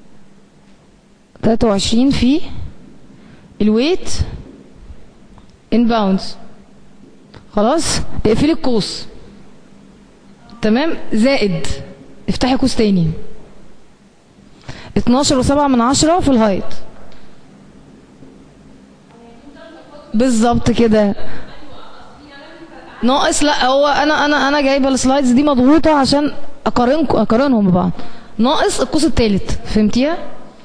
تلاتة وعشرين في الويت ان باوندز خلاص اقفلي القوس تمام زائد افتحي قوس تاني اتناشر وسبعة من عشرة في الهايت بالظبط كده ناقص لا هو انا انا انا جايبه السلايدز دي مضغوطه عشان اقارنكم اقارنهم ببعض ناقص القوس التالت فهمتيها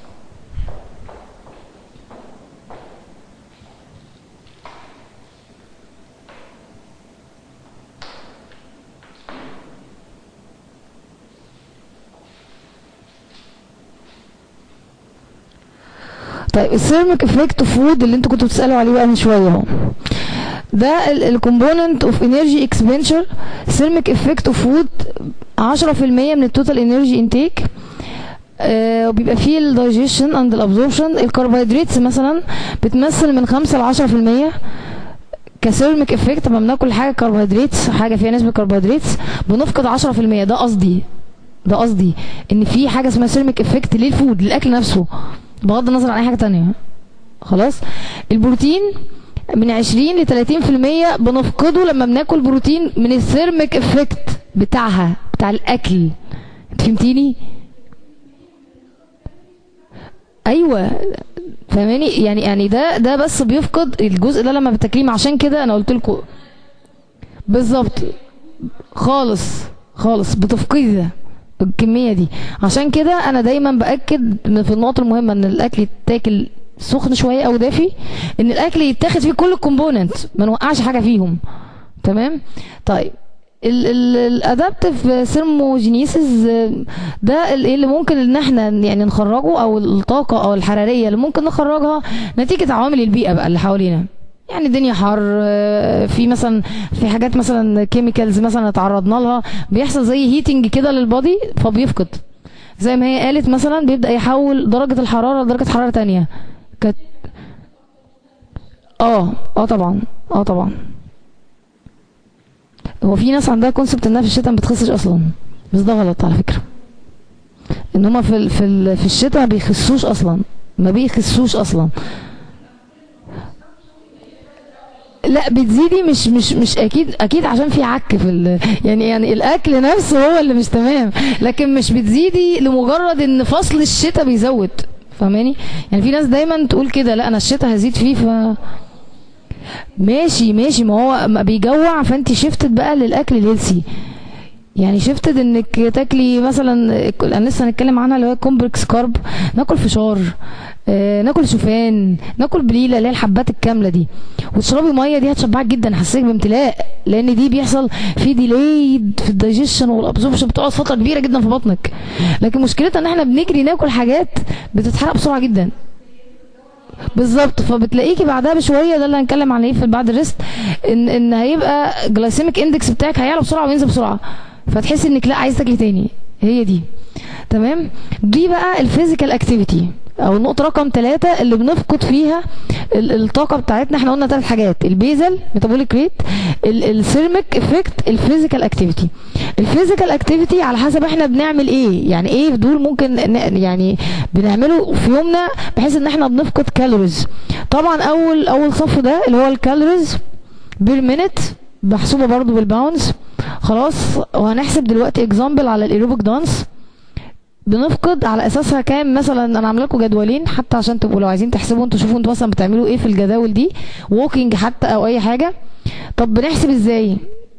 طيب السيرميك افكت اوف وود اللي انتوا كنتوا بتسالوا عليه بقى من شويه اهو ده الكومبوننت اوف انرجي اكسبنشر سيرميك افكت اوف وود 10% من التوتال انرجي انتيك وبيبقى فيه الدايجيشن اند الابزوربشن الكربوهيدراتس مثلا بتمثل من 5 ل 10% كسيرميك افكت لما بناكل حاجه كربوهيدراتس حاجه فيها نسبه كربوهيدراتس بنفقد 10% ده قصدي ده قصدي ان في حاجه اسمها سيرميك افكت للفود للاكل نفسه بغض النظر عن اي حاجه تانية خلاص البروتين من 20 ل 30% بنفقده لما بناكل بروتين من الثيرميك افكت بتاعها بتاع الاكل انت فهمتيني ايوه فاهماني يعني يعني ده ده بس بيفقد الجزء ده لما بتاكليه عشان كده انا قلت لكم بالظبط خالص خالص بتفقدي ده الكميه دي عشان كده انا دايما باكد إن في النقط المهمه ان الاكل يتاكل سخن شويه او دافي ان الاكل يتاخد فيه كل الكومبوننت ما نوقعش حاجه فيهم تمام طيب الادابتيف ثيرموجينيسيس ده ال- اللي ممكن ان احنا يعني نخرجه او الطاقه او الحراريه اللي ممكن نخرجها نتيجه عوامل البيئه بقى اللي حوالينا يعني الدنيا حر آه، في مثلا في حاجات مثلا كيميكالز مثلا اتعرضنا لها بيحصل زي هيتنج كده للبادي فبيفقد زي ما هي قالت مثلا بيبدا يحول درجه الحراره لدرجه حراره تانية كانت اه اه طبعا اه طبعا هو في ناس عندها كونسبت انها في الشتاء ما بتخسش اصلا بس ده غلط على فكره ان هما في ال في ال في الشتاء ما بيخسوش اصلا ما بيخسوش اصلا لا بتزيدي مش مش مش اكيد اكيد عشان في عك في ال يعني يعني الاكل نفسه هو اللي مش تمام لكن مش بتزيدي لمجرد ان فصل الشتاء بيزود فاهماني يعني في ناس دايما تقول كده لا انا الشتاء هزيد فيه ف ماشي ماشي ما هو ما بيجوع فانت شفتت بقى للاكل الهيلسي يعني شفتت انك تاكلي مثلا انا لسه هنتكلم عنها اللي هو كومبلكس كارب ناكل فشار آه، ناكل شوفان ناكل بليله اللي هي الحبات الكامله دي وتشربي ميه دي هتشبعك جدا هتحسسك بامتلاء لان دي بيحصل في ديلي في الدايجيشن والابزوربشن بتقعد فتره كبيره جدا في بطنك لكن مشكلتها ان احنا بنجري ناكل حاجات بتتحرق بسرعه جدا بالظبط فبتلاقيكي بعدها بشويه ده اللي هنتكلم عليه في بعد الريست ان ان هيبقى جلايسيميك اندكس بتاعك هيعلى بسرعه وينزل بسرعه فتحسي انك لا عايز تاكلي تاني هي دي تمام دي بقى الفيزيكال اكتيفيتي او النقطه رقم ثلاثة اللي بنفقد فيها ال- الطاقه بتاعتنا احنا قلنا ثلاث حاجات البيزل ميتابوليك ريت السيرميك افكت الفيزيكال اكتيفيتي الفيزيكال اكتيفيتي على حسب احنا بنعمل ايه يعني ايه في دول ممكن ن- يعني بنعمله في يومنا بحيث ان احنا بنفقد كالوريز طبعا اول اول صف ده اللي هو الكالوريز بير مينت محسوبه برضو بالباونز خلاص وهنحسب دلوقتي اكزامبل على الايروبيك دانس بنفقد على اساسها كام مثلا انا عامله لكم جدولين حتى عشان تبقوا لو عايزين تحسبوا انتوا شوفوا انتوا مثلا بتعملوا ايه في الجداول دي ووكينج حتى او اي حاجه طب بنحسب ازاي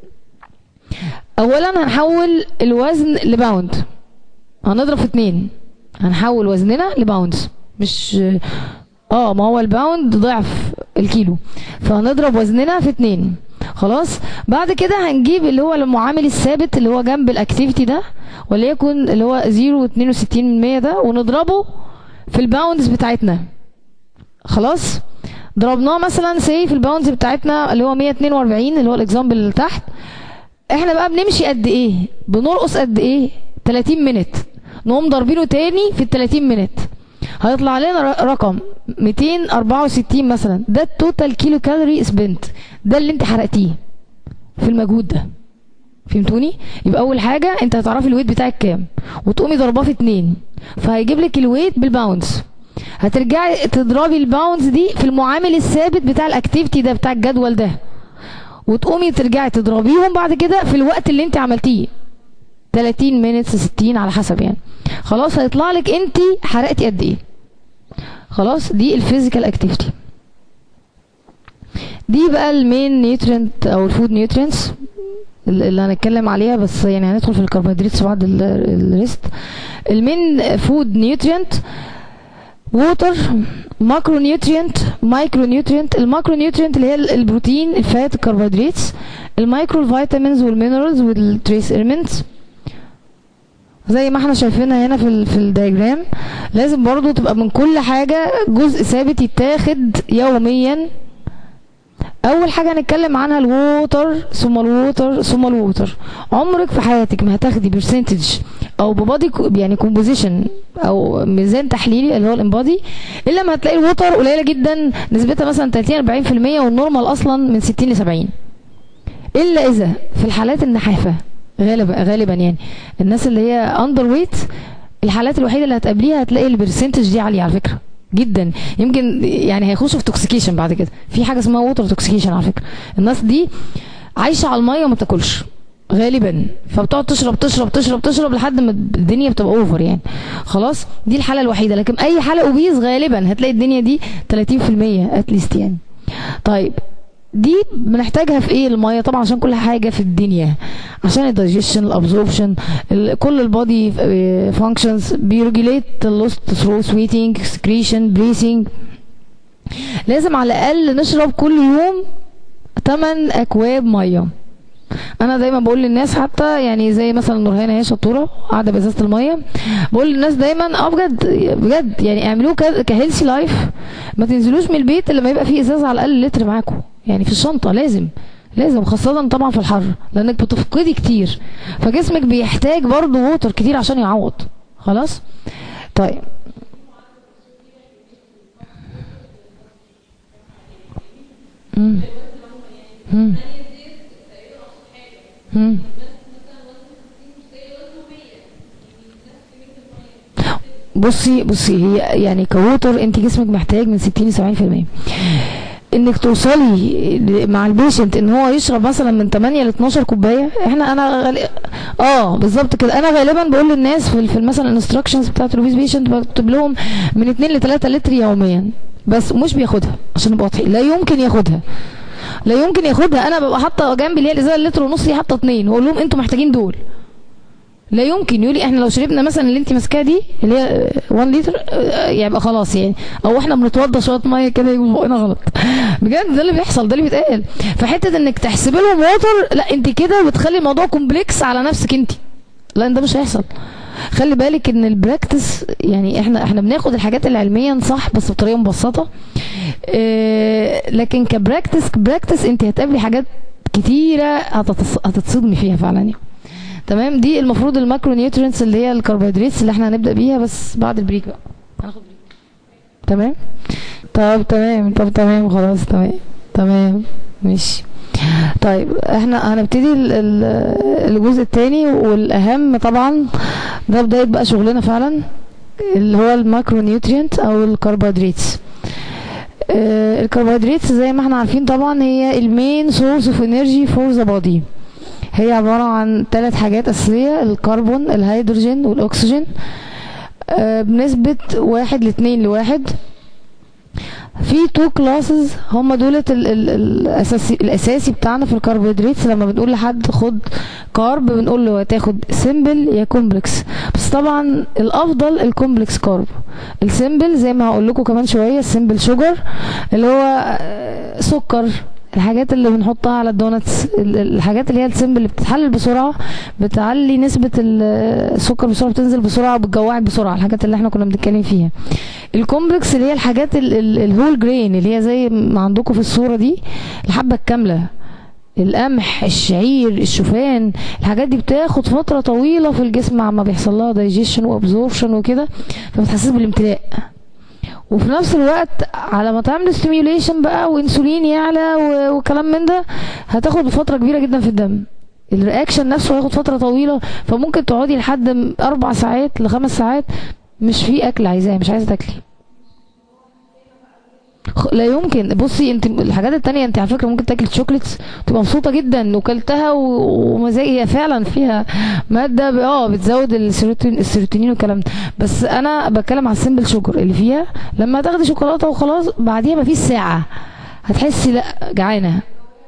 اولا هنحول الوزن لباوند هنضرب في اتنين هنحول وزننا لباوندز مش اه ما هو الباوند ضعف الكيلو فهنضرب وزننا في اتنين خلاص بعد كده هنجيب اللي هو المعامل الثابت اللي هو جنب الاكتيفيتي ده وليكن اللي هو 0.62% ده ونضربه في الباوندز بتاعتنا خلاص ضربناه مثلا سي في الباوندز بتاعتنا اللي هو 142 اللي هو الاكزامبل اللي تحت احنا بقى بنمشي قد ايه بنرقص قد ايه 30 منت نقوم ضاربينه تاني في ال 30 منت هيطلع لنا ر- رقم 264 مثلا ده التوتال كيلو كالوري سبنت ده اللي انت حرقتيه في المجهود ده فهمتوني يبقى اول حاجه انت هتعرفي الويت بتاعك كام وتقومي ضرباه في اتنين فهيجيب لك الويت بالباوندز هترجعي تضربي الباوندز دي في المعامل الثابت بتاع الاكتيفيتي ده بتاع الجدول ده وتقومي ترجعي تضربيهم بعد كده في الوقت اللي انت عملتيه 30 مينتس 60 على حسب يعني خلاص هيطلع لك انت حرقتي قد ايه خلاص دي الفيزيكال اكتيفيتي دي بقى المين نيوترينت او الفود نيوترينتس اللي هنتكلم عليها بس يعني هندخل في الكربوهيدرات بعد ال- الريست المين فود نيوترينت ووتر ماكرو نيوترينت مايكرو نيوترينت الماكرو نيوترينت اللي هي ال- البروتين الفات الكربوهيدرات المايكرو الفيتامينز والمينرالز والتريس ايلمنتس زي ما احنا شايفينها هنا في ال في الدياجرام لازم برضو تبقى من كل حاجة جزء ثابت يتاخد يوميا اول حاجة هنتكلم عنها الووتر ثم الووتر ثم الووتر عمرك في حياتك ما هتاخدي برسنتج او ببادي كو- يعني كومبوزيشن او ميزان تحليلي اللي هو الامبادي الا ما هتلاقي الووتر قليله جدا نسبتها مثلا 30 40% والنورمال اصلا من 60 ل 70 الا اذا في الحالات النحافه غالبا غالبا يعني الناس اللي هي اندر ويت الحالات الوحيده اللي هتقابليها هتلاقي البرسنتج دي عاليه على فكره جدا يمكن يعني هيخشوا في توكسيكيشن بعد كده في حاجه اسمها ووتر توكسيكيشن على فكره الناس دي عايشه على الميه وما بتاكلش غالبا فبتقعد تشرب تشرب تشرب تشرب لحد ما الدنيا بتبقى اوفر يعني خلاص دي الحاله الوحيده لكن اي حاله اوبيز غالبا هتلاقي الدنيا دي 30% اتليست يعني طيب دي بنحتاجها في ايه الميه طبعا عشان كل حاجه في الدنيا عشان الدايجيشن الابزوربشن كل البودي فانكشنز بيرجوليت اللوست ثرو سويتنج سكريشن بريسنج لازم على الاقل نشرب كل يوم 8 اكواب ميه انا دايما بقول للناس حتى يعني زي مثلا نورهان هي شطوره قاعده بازازه الميه بقول للناس دايما اه بجد بجد يعني اعملوه كهيلثي لايف ما تنزلوش من البيت الا لما يبقى فيه ازازه على الاقل لتر معاكم يعني في الشنطه لازم لازم خاصة طبعا في الحر لانك بتفقدي كتير فجسمك بيحتاج برضه ووتر كتير عشان يعوض خلاص طيب مم. مم. مم. بصي بصي هي يعني كووتر انت جسمك محتاج من 60 ل 70% انك توصلي مع البيشنت ان هو يشرب مثلا من 8 ل 12 كوبايه احنا انا غالي اه بالظبط كده انا غالبا بقول للناس في, في مثلا الانستراكشنز بتاعت الوبيس بيشنت بكتب لهم من 2 ل 3 لتر يوميا بس مش بياخدها عشان نبقى واضحين لا يمكن ياخدها لا يمكن ياخدها انا ببقى حاطه جنبي اللي هي الازازه اللتر ونص دي حاطه اتنين واقول لهم انتوا محتاجين دول لا يمكن يقولي احنا لو شربنا مثلا اللي انت ماسكاها دي اللي هي 1 لتر يبقى خلاص يعني او احنا بنتوضى شويه ميه كده يجوا فوقنا غلط بجد ده اللي بيحصل ده اللي بيتقال فحته انك تحسبي لهم ووتر لا انت كده بتخلي الموضوع كومبلكس على نفسك انت لا ده مش هيحصل خلي بالك ان البراكتس يعني احنا احنا بناخد الحاجات اللي علميا صح بس بطريقه مبسطه اه لكن كبراكتس كبراكتس انت هتقابلي حاجات كتيره هتتصدمي فيها فعلا يعني تمام دي المفروض الماكرو نيوترينتس اللي هي الكربوهيدرات اللي احنا هنبدا بيها بس بعد البريك بقى هناخد بريك تمام طب تمام طب تمام خلاص تمام تمام ماشي طيب احنا هنبتدي الجزء الثاني والاهم طبعا ده بدايه بقى شغلنا فعلا اللي هو الماكرو نيوترينت او الكربوهيدرات اه الكربوهيدرات زي ما احنا عارفين طبعا هي المين سورس اوف انرجي فور ذا بودي هي عبارة عن ثلاث حاجات أساسية الكربون الهيدروجين والأكسجين آه بنسبة واحد لاتنين لواحد في تو كلاسز هم دولت ال ال الاساسي الاساسي بتاعنا في الكربوهيدرات لما بنقول لحد خد كارب بنقول له تاخد سيمبل يا كومبلكس بس طبعا الافضل الكومبلكس كارب السيمبل زي ما هقول لكم كمان شويه السيمبل شوجر اللي هو سكر الحاجات اللي بنحطها على الدوناتس الحاجات اللي هي السيمبل اللي بتتحلل بسرعه بتعلي نسبه السكر بسرعه بتنزل بسرعه وبتجوعك بسرعه الحاجات اللي احنا كنا بنتكلم فيها الكومبلكس اللي هي الحاجات الهول جرين اللي هي زي ما عندكم في الصوره دي الحبه الكامله القمح الشعير الشوفان الحاجات دي بتاخد فتره طويله في الجسم عما بيحصل لها دايجيشن وابزوربشن وكده فبتحسس بالامتلاء وفي نفس الوقت على ما تعمل ستيميوليشن بقى وانسولين يعلى وكلام من ده هتاخد فتره كبيره جدا في الدم الرياكشن نفسه هياخد فتره طويله فممكن تقعدي لحد اربع ساعات لخمس ساعات مش في اكل عايزاه مش عايزه تاكلي لا يمكن بصي انت الحاجات التانية انت على فكره ممكن تاكل شوكليتس تبقى مبسوطه جدا وكلتها ومزاج هي فعلا فيها ماده اه بتزود السيروتونين السيروتونين والكلام ده بس انا بتكلم على السيمبل شوجر اللي فيها لما تاخدي شوكولاته وخلاص بعديها مفيش ساعه هتحسي لا جعانه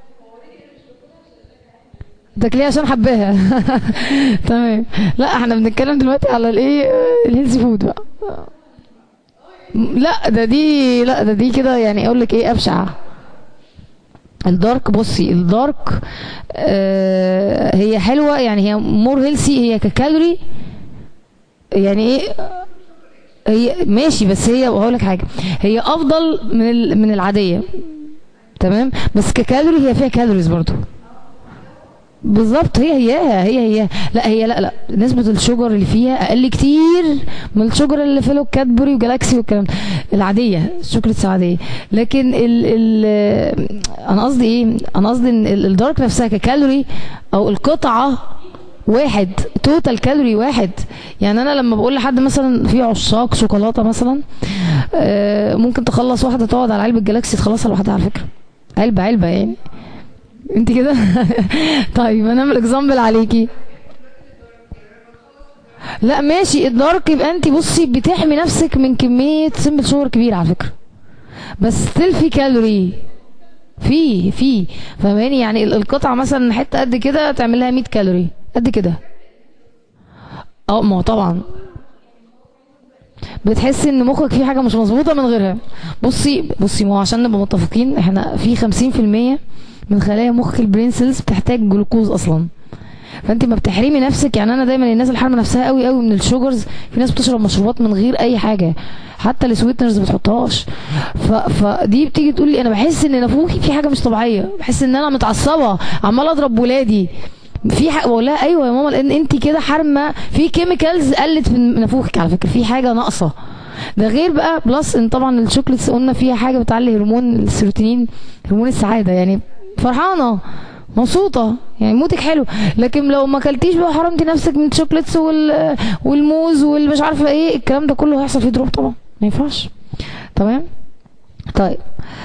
تاكليها عشان حباها تمام لا احنا بنتكلم دلوقتي على الايه الهيلثي فود بقى لا ده دي لا ده دي كده يعني اقول لك ايه ابشع الدارك بصي الدارك آه هي حلوه يعني هي مور هيلسي هي ككالوري يعني ايه هي ماشي بس هي وهقول لك حاجه هي افضل من من العاديه تمام بس ككالوري هي فيها كالوريز برضو بالظبط هي هي هي هي لا هي لا لا نسبة الشجر اللي فيها أقل كتير من الشجر اللي في له كادبري وجالاكسي والكلام ده العادية الشوكليتس العادية لكن ال ال أنا قصدي إيه؟ أنا قصدي إن الدارك نفسها ككالوري أو القطعة واحد توتال كالوري واحد يعني انا لما بقول لحد مثلا في عشاق شوكولاته مثلا آه ممكن تخلص واحده تقعد على علبه جالاكسي تخلصها لوحدها على فكره علبه علبه يعني انت كده طيب انا اعمل اكزامبل عليكي لا ماشي الدارك يبقى انت بصي بتحمي نفسك من كميه سمبل شوجر كبيره على فكره بس ستيل في كالوري في في فاهماني يعني القطعه مثلا حته قد كده تعمل لها 100 كالوري قد كده اه ما هو طبعا بتحسي ان مخك فيه حاجه مش مظبوطه من غيرها بصي بصي ما هو عشان نبقى متفقين احنا في 50% من خلايا مخ البرين سيلز بتحتاج جلوكوز اصلا فانت ما بتحرمي نفسك يعني انا دايما الناس اللي حارمه نفسها قوي قوي من الشوجرز في ناس بتشرب مشروبات من غير اي حاجه حتى السويتنرز ما بتحطهاش ف... فدي بتيجي تقول لي انا بحس ان نافوخي في حاجه مش طبيعيه بحس ان انا متعصبه عماله اضرب ولادي في حاجه بقول لها ايوه يا ماما لان انت كده حارمه في كيميكالز قلت في نافوخك على فكره في حاجه ناقصه ده غير بقى بلس ان طبعا الشوكليتس قلنا فيها حاجه بتعلي هرمون السيروتونين هرمون السعاده يعني فرحانه مبسوطه يعني موتك حلو لكن لو ما اكلتيش بقى حرمتي نفسك من الشوكليتس وال والموز والمش عارفه ايه الكلام ده كله هيحصل فيه دروب طبعا ما ينفعش تمام طيب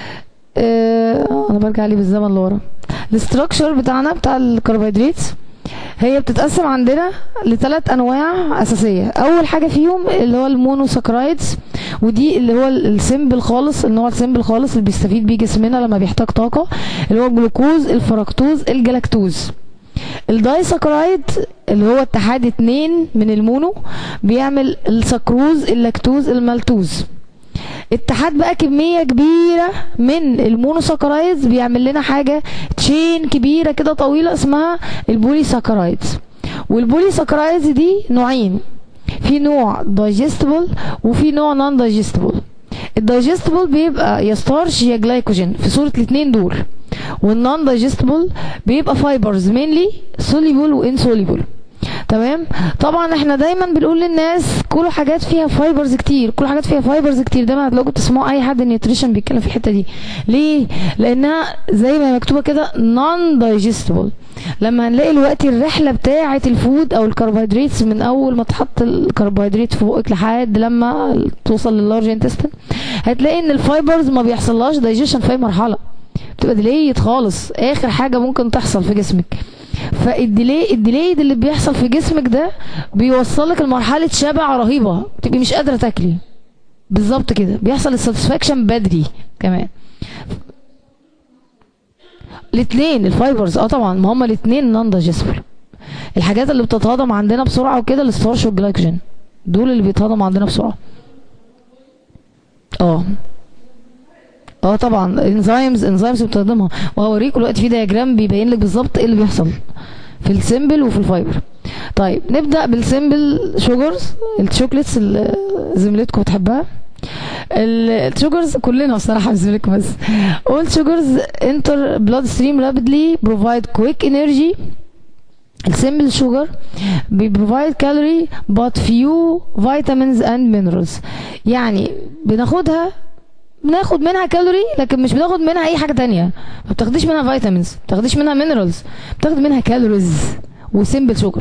آه انا برجع لي بالزمن لورا الاستراكشر بتاعنا بتاع الكربوهيدرات هي بتتقسم عندنا لثلاث انواع اساسيه اول حاجه فيهم اللي هو المونوساكرايدز ودي اللي هو السيمبل خالص النوع السيمبل خالص اللي بيستفيد بيه جسمنا لما بيحتاج طاقه اللي هو الجلوكوز الفركتوز الجلاكتوز الدايساكرايد اللي هو اتحاد اتنين من المونو بيعمل السكروز اللاكتوز المالتوز اتحاد بقى كمية كبيرة من المونوساكرايدز بيعمل لنا حاجة تشين كبيرة كده طويلة اسمها البولي ساكرايدز والبولي ساكرايدز دي نوعين في نوع دايجستبل وفي نوع نون دايجستبل الدايجستبل بيبقى يا ستارش يا جلايكوجين في صورة الاتنين دول والنون دايجستبل بيبقى فايبرز مينلي سوليبل وانسوليبل تمام طبعا احنا دايما بنقول للناس كلوا حاجات فيها فايبرز كتير كلوا حاجات فيها فايبرز كتير دايما هتلاقوا بتسمعوا اي حد نيوتريشن بيتكلم في الحته دي ليه لانها زي ما مكتوبه كده نون دايجستبل لما هنلاقي الوقت الرحله بتاعه الفود او الكربوهيدرات من اول ما تحط الكربوهيدرات في بقك لحد لما توصل لللارج انتستين هتلاقي ان الفايبرز ما بيحصلهاش دايجيشن في اي مرحله بتبقى ديليت خالص اخر حاجه ممكن تحصل في جسمك فالديلي الديلي اللي بيحصل في جسمك ده بيوصلك لمرحله شبع رهيبه تبقي مش قادره تاكلي بالظبط كده بيحصل الساتسفاكشن بدري كمان الاثنين الفايبرز اه طبعا ما هما الاثنين نون دايجستبل الحاجات اللي بتتهضم عندنا بسرعه وكده الستارش والجلايكوجين دول اللي بيتهضموا عندنا بسرعه اه اه طبعا انزيمز انزيمز بتهضمها وهوريكم دلوقتي في دياجرام بيبين لك بالظبط ايه اللي بيحصل في السيمبل وفي الفايبر طيب نبدا بالسيمبل شوجرز الشوكليتس اللي زميلتكم بتحبها الشوجرز كلنا الصراحه زميلتكم بس all sugars enter bloodstream rapidly provide quick energy السيمبل شوجر بيبروفايد كالوري but few vitamins and minerals يعني بناخدها بناخد منها كالوري لكن مش بناخد منها اي حاجه تانية ما بتاخديش منها فيتامينز ما بتاخديش منها مينرالز بتاخد منها كالوريز وسيمبل شوجر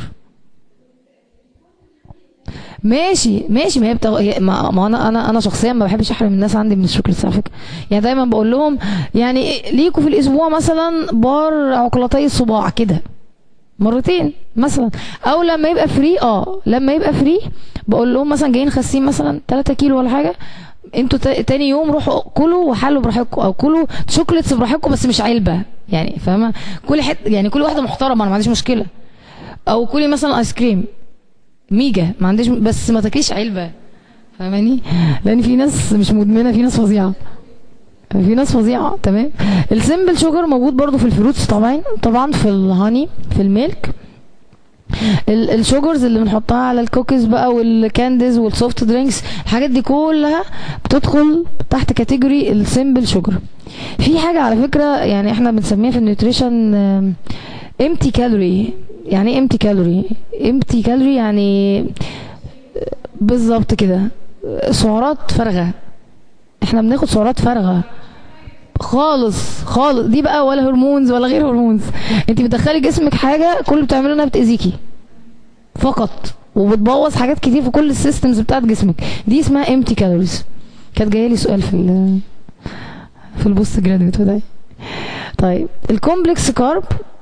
ماشي ماشي ما هي بتغ... هي- ما, ما انا انا انا شخصيا ما بحبش احرم الناس عندي من الشوكليت على فكره يعني دايما بقول لهم يعني إيه، ليكوا في الاسبوع مثلا بار عقلتي الصباع كده مرتين مثلا او لما يبقى فري اه لما يبقى فري بقول لهم مثلا جايين خاسين مثلا 3 كيلو ولا حاجه انتوا تا- تاني يوم روحوا كلوا وحلوا براحتكم او كلوا شوكليتس براحتكم بس مش علبه يعني فاهمه كل حته يعني كل واحده محترمه انا ما عنديش مشكله او كلي مثلا ايس كريم ميجا ما عنديش بس ما تاكليش علبه فاهماني لان في ناس مش مدمنه في ناس فظيعه في ناس فظيعه تمام السيمبل شوجر موجود برضو في الفروتس طبعا طبعا في الهاني في الميلك ال- الشوجرز اللي بنحطها على الكوكيز بقى والكانديز والسوفت درينكس الحاجات دي كلها بتدخل تحت كاتيجوري السيمبل شوجر في حاجه على فكره يعني احنا بنسميها في النيوتريشن امتي كالوري يعني ايه امتي كالوري امتي كالوري يعني بالظبط كده سعرات فارغه احنا بناخد سعرات فارغه خالص خالص دي بقى ولا هرمونز ولا غير هرمونز انت بتدخلي جسمك حاجه كل اللي بتعمله انها بتاذيكي فقط وبتبوظ حاجات كتير في كل السيستمز بتاعت جسمك دي اسمها امتي كالوريز كانت جايه لي سؤال في ال في البوست جراديويت بتاعي طيب الكومبلكس كارب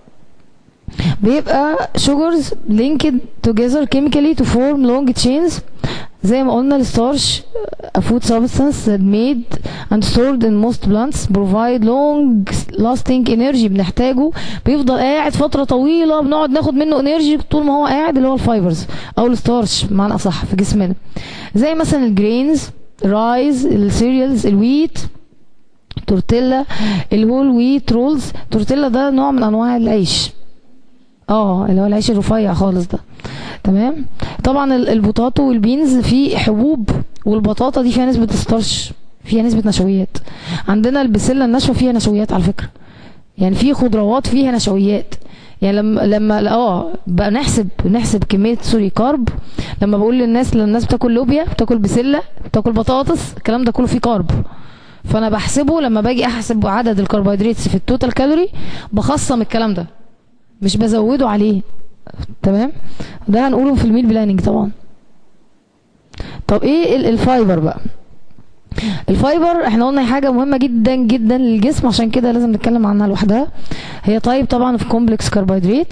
بيبقى sugars linked together chemically to form long chains زي ما قلنا الستارش a food substance that made and stored in most plants provide long lasting energy بنحتاجه بيفضل قاعد فترة طويلة بنقعد ناخد منه انرجي طول ما هو قاعد اللي هو الفايبرز او الستارش بمعنى اصح في جسمنا زي مثلا الجرينز الرايز السيريالز الويت تورتيلا الهول ويت رولز تورتيلا ده نوع من انواع العيش اه اللي هو العيش الرفيع خالص ده تمام طبعا ال- البطاطا والبينز فيه حبوب والبطاطا دي فيها نسبة ستارش فيها نسبة نشويات عندنا البسلة الناشفة فيها نشويات على فكرة يعني في خضروات فيها نشويات يعني لما لما اه بقى نحسب نحسب كميه سوري كارب لما بقول للناس لما الناس بتاكل لوبيا بتاكل بسله بتاكل بطاطس الكلام ده كله فيه كارب فانا بحسبه لما باجي احسب عدد الكربوهيدرات في التوتال كالوري بخصم الكلام ده مش بزوده عليه تمام ده هنقوله في الميل بلاننج طبعا طب ايه ال- الفايبر بقى الفايبر احنا قلنا هي حاجه مهمه جدا جدا للجسم عشان كده لازم نتكلم عنها لوحدها هي طيب طبعا في كومبلكس كربوهيدرات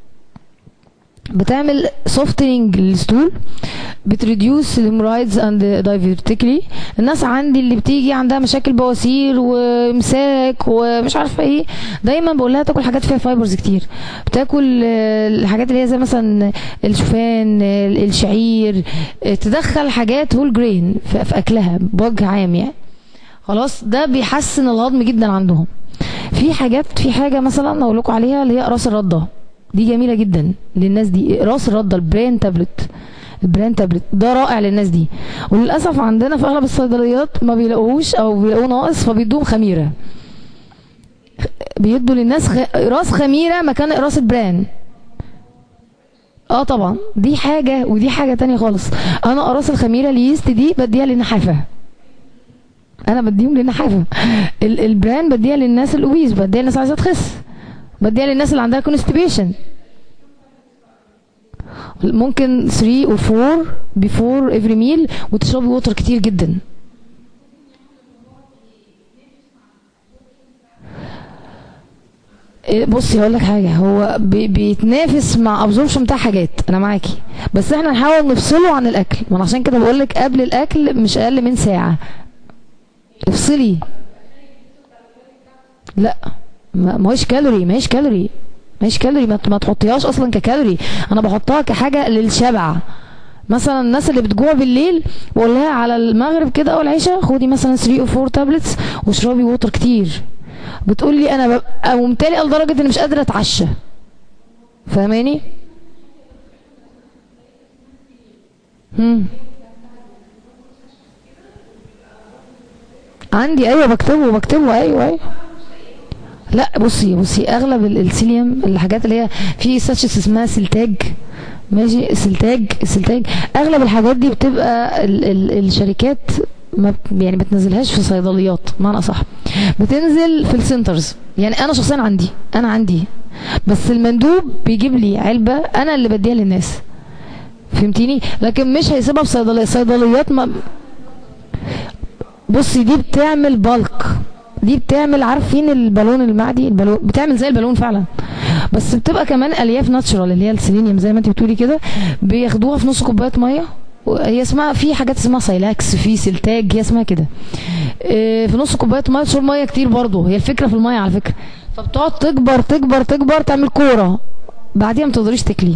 بتعمل سوفتنينج للستول بتريديوس الهيمورايدز اند دايفرتيكلي الناس عندي اللي بتيجي عندها مشاكل بواسير وامساك ومش عارفه ايه دايما بقول لها تاكل حاجات فيها فايبرز كتير بتاكل آه، الحاجات اللي هي زي مثلا الشوفان آه، الشعير آه، تدخل حاجات هول جرين في في اكلها بوجه عام يعني خلاص ده بيحسن الهضم جدا عندهم في حاجات في حاجه مثلا اقول لكم عليها اللي هي راس الرده دي جميله جدا للناس دي راس الرده البرين تابلت البرين تابلت ده رائع للناس دي وللاسف عندنا في اغلب الصيدليات ما بيلاقوهوش او بيلاقوه ناقص فبيدوهم خميره بيدوا للناس خ... راس خميره مكان راس البران اه طبعا دي حاجه ودي حاجه تانية خالص انا اقراص الخميره اليست دي بديها للنحافه انا بديهم للنحافه ال- البران بديها للناس الاوبيز بديها للناس عايزه تخس بديها للناس اللي عندها كونستيبيشن ممكن 3 و 4 بيفور افري ميل وتشربي ووتر كتير جدا إيه، بصي هقول لك حاجه هو بي بيتنافس مع ابزوربشن بتاع حاجات انا معاكي بس احنا نحاول نفصله عن الاكل ما أنا عشان كده بقول لك قبل الاكل مش اقل من ساعه افصلي لا ما ما هوش كالوري ما هيش كالوري ما هيش كالوري ما ما تحطيهاش اصلا ككالوري انا بحطها كحاجه للشبع مثلا الناس اللي بتجوع بالليل بقول لها على المغرب كده او العشاء خدي مثلا 3 او 4 تابلتس واشربي ووتر كتير بتقول لي انا ببقى ممتلئه لدرجه اني مش قادره اتعشى فاهماني هم. عندي ايوه بكتبه بكتبه ايوه ايوه لا بصي بصي اغلب ال- السيليوم الحاجات اللي هي في ساتشز اسمها سلتاج ماشي السلتاج السلتاج اغلب الحاجات دي بتبقى ال ال الشركات ما ب- يعني بتنزلهاش في صيدليات معنى اصح بتنزل في السنترز يعني انا شخصيا عندي انا عندي بس المندوب بيجيب لي علبه انا اللي بديها للناس فهمتيني لكن مش هيسيبها في صيدليه صيدليات ما بصي دي بتعمل بالك دي بتعمل عارفين البالون المعدي البالون بتعمل زي البالون فعلا بس بتبقى كمان الياف ناتشرال اللي هي السيلينيوم زي ما انت بتقولي كده بياخدوها في نص كوبايه ميه هي اسمها في حاجات اسمها سايلاكس في سلتاج هي اسمها كده إيه، في نص كوبايه ميه تشرب ميه كتير برضه هي الفكره في الميه على فكره فبتقعد تكبر تكبر تكبر تعمل كوره بعديها ما تقدريش تاكليه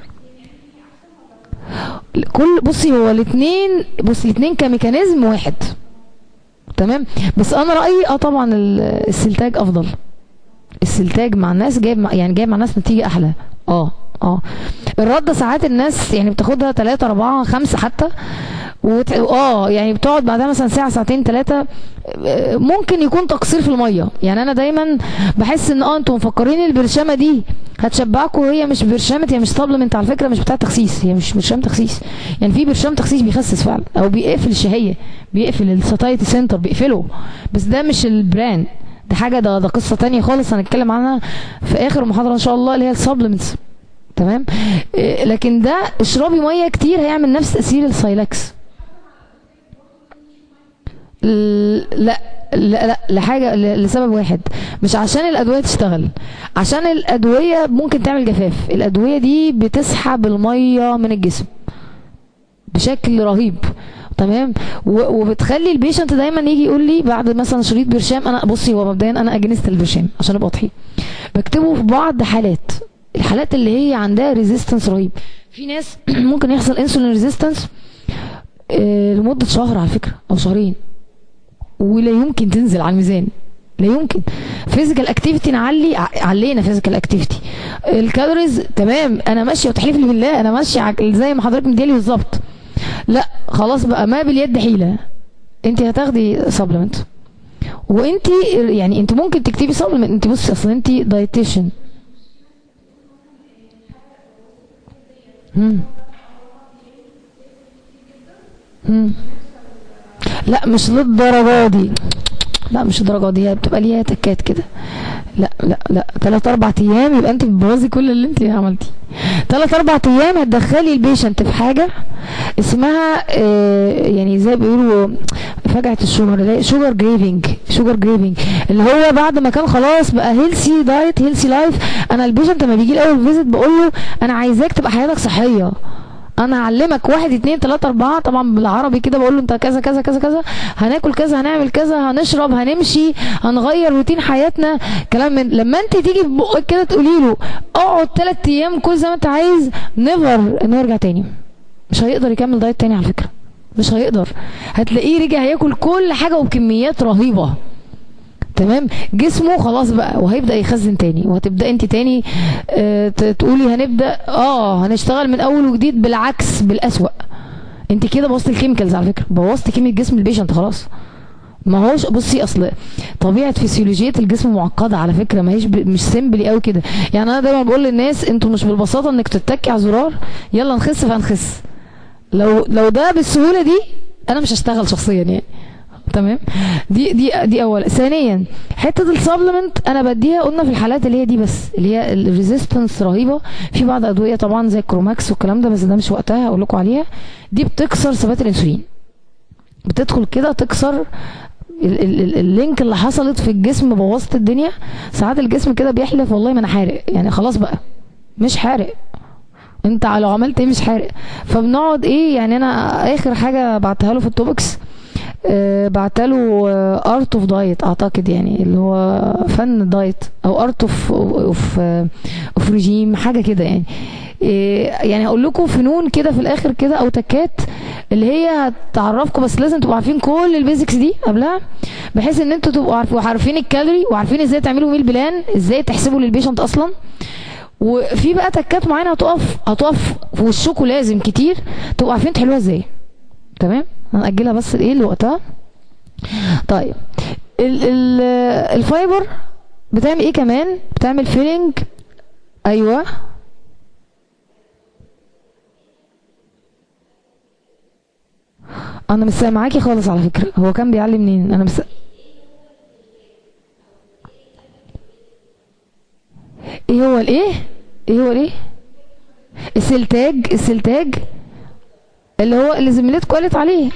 كل بصي هو الاثنين بصي الاثنين كميكانيزم واحد تمام بس انا رايي اه طبعا ال- السلتاج افضل السلتاج مع الناس جايب مع يعني جايب مع الناس نتيجه احلى اه اه الرده ساعات الناس يعني بتاخدها 3 4 5 حتى وت... اه يعني بتقعد بعدها مثلا ساعه ساعتين ثلاثه ممكن يكون تقصير في الميه يعني انا دايما بحس ان اه انتوا مفكرين البرشامه دي هتشبعكم وهي مش برشامه هي مش سبلمنت على فكره مش بتاع تخسيس هي مش برشام تخسيس يعني في برشام تخسيس بيخسس فعلا او بيقفل الشهيه بيقفل الساتايتي سنتر بيقفله بس ده مش البراند ده حاجه ده ده قصه تانية خالص هنتكلم عنها في اخر محاضره ان شاء الله اللي هي السبلمنتس تمام إيه، لكن ده اشربي ميه كتير هيعمل نفس تاثير السايلاكس ل- لا لا لا لحاجه ل- لسبب واحد مش عشان الادويه تشتغل عشان الادويه ممكن تعمل جفاف الادويه دي بتسحب الميه من الجسم بشكل رهيب تمام و- وبتخلي البيشنت دايما يجي يقول لي بعد مثلا شريط برشام انا بصي هو مبدئيا انا اجنست البرشام عشان ابقى واضحين بكتبه في بعض حالات الحالات اللي هي عندها ريزيستنس رهيب في ناس ممكن يحصل انسولين ريزيستنس لمده شهر على فكره او شهرين ولا يمكن تنزل على الميزان لا يمكن فيزيكال اكتيفيتي نعلي ع- علينا فيزيكال اكتيفيتي الكالوريز تمام انا ماشيه وتحليف لي بالله انا ماشيه عك- زي ما حضرتك مديالي بالظبط لا خلاص بقى ما باليد حيله انت هتاخدي سبلمنت وانت يعني انت ممكن تكتبي سبلمنت انت بصي اصل انت دايتيشن لا مش للدرجه دي لا مش الدرجه دي هي بتبقى ليها تكات كده لا لا لا ثلاث اربع ايام يبقى انت بتبوظي كل اللي انت عملتيه ثلاث اربع ايام هتدخلي البيشنت في حاجه اسمها آه يعني زي ما بيقولوا فجعه الشوجر اللي هي شوجر جريفنج شوجر جريفنج اللي هو بعد ما كان خلاص بقى هيلسي دايت هيلسي لايف انا البيشنت لما بيجي لي اول فيزيت بقول له انا عايزاك تبقى حياتك صحيه انا هعلمك واحد اتنين تلاته اربعه طبعا بالعربي كده بقول له انت كذا كذا كذا كذا هناكل كذا هنعمل كذا هنشرب هنمشي هنغير روتين حياتنا كلام من لما انت تيجي في بقك كده تقولي له اقعد تلات ايام كل زي ما انت عايز نيفر انه يرجع تاني مش هيقدر يكمل دايت تاني على فكره مش هيقدر هتلاقيه رجع ياكل كل حاجه وبكميات رهيبه تمام جسمه خلاص بقى وهيبدا يخزن تاني وهتبدا انت تاني اه ت- تقولي هنبدا اه هنشتغل من اول وجديد بالعكس بالاسوأ انت كده بوظتي الكيميكالز على فكره بوظتي كيمياء جسم البيشنت خلاص ما هوش بصي اصل طبيعه فسيولوجيه الجسم معقده على فكره ما هيش ب... مش سيمبلي قوي كده يعني انا دايما بقول للناس انتوا مش بالبساطه انك تتكي على زرار يلا نخس فهنخس لو لو ده بالسهوله دي انا مش هشتغل شخصيا يعني تمام دي دي دي اول ثانيا حته السبلمنت انا بديها قلنا في الحالات اللي هي دي بس اللي هي الريزيستنس رهيبه في بعض ادويه طبعا زي الكروماكس والكلام ده بس ده مش وقتها هقول لكم عليها دي بتكسر ثبات الانسولين بتدخل كده تكسر ال- ال- ال- اللينك اللي حصلت في الجسم بوظت الدنيا ساعات الجسم كده بيحلف والله ما انا حارق يعني خلاص بقى مش حارق انت لو عملت ايه مش حارق فبنقعد ايه يعني انا اخر حاجه بعتها له في التوبكس آه بعتله ارت اوف دايت اعتقد يعني اللي هو فن الدايت او ارت اوف اوف اوف ريجيم حاجه كده يعني إيه يعني هقول لكم فنون كده في الاخر كده او تكات اللي هي هتعرفكم بس لازم تبقوا عارفين كل البيزكس دي قبلها بحيث ان انتوا تبقوا عارفين عارفين الكالوري وعارفين ازاي تعملوا ميل بلان ازاي تحسبوا للبيشنت اصلا وفي بقى تكات معينه هتقف هتقف في وشكم لازم كتير تبقوا عارفين تحلوها ازاي تمام هنأجلها بس الايه لوقتها طيب ال ال الفايبر بتعمل ايه كمان بتعمل فيلينج ايوه انا مش سامعاكي خالص على فكره هو كان بيعلم منين انا مش ايه هو الايه ايه هو الايه السلتاج السلتاج اللي هو اللي زميلتكم قالت عليه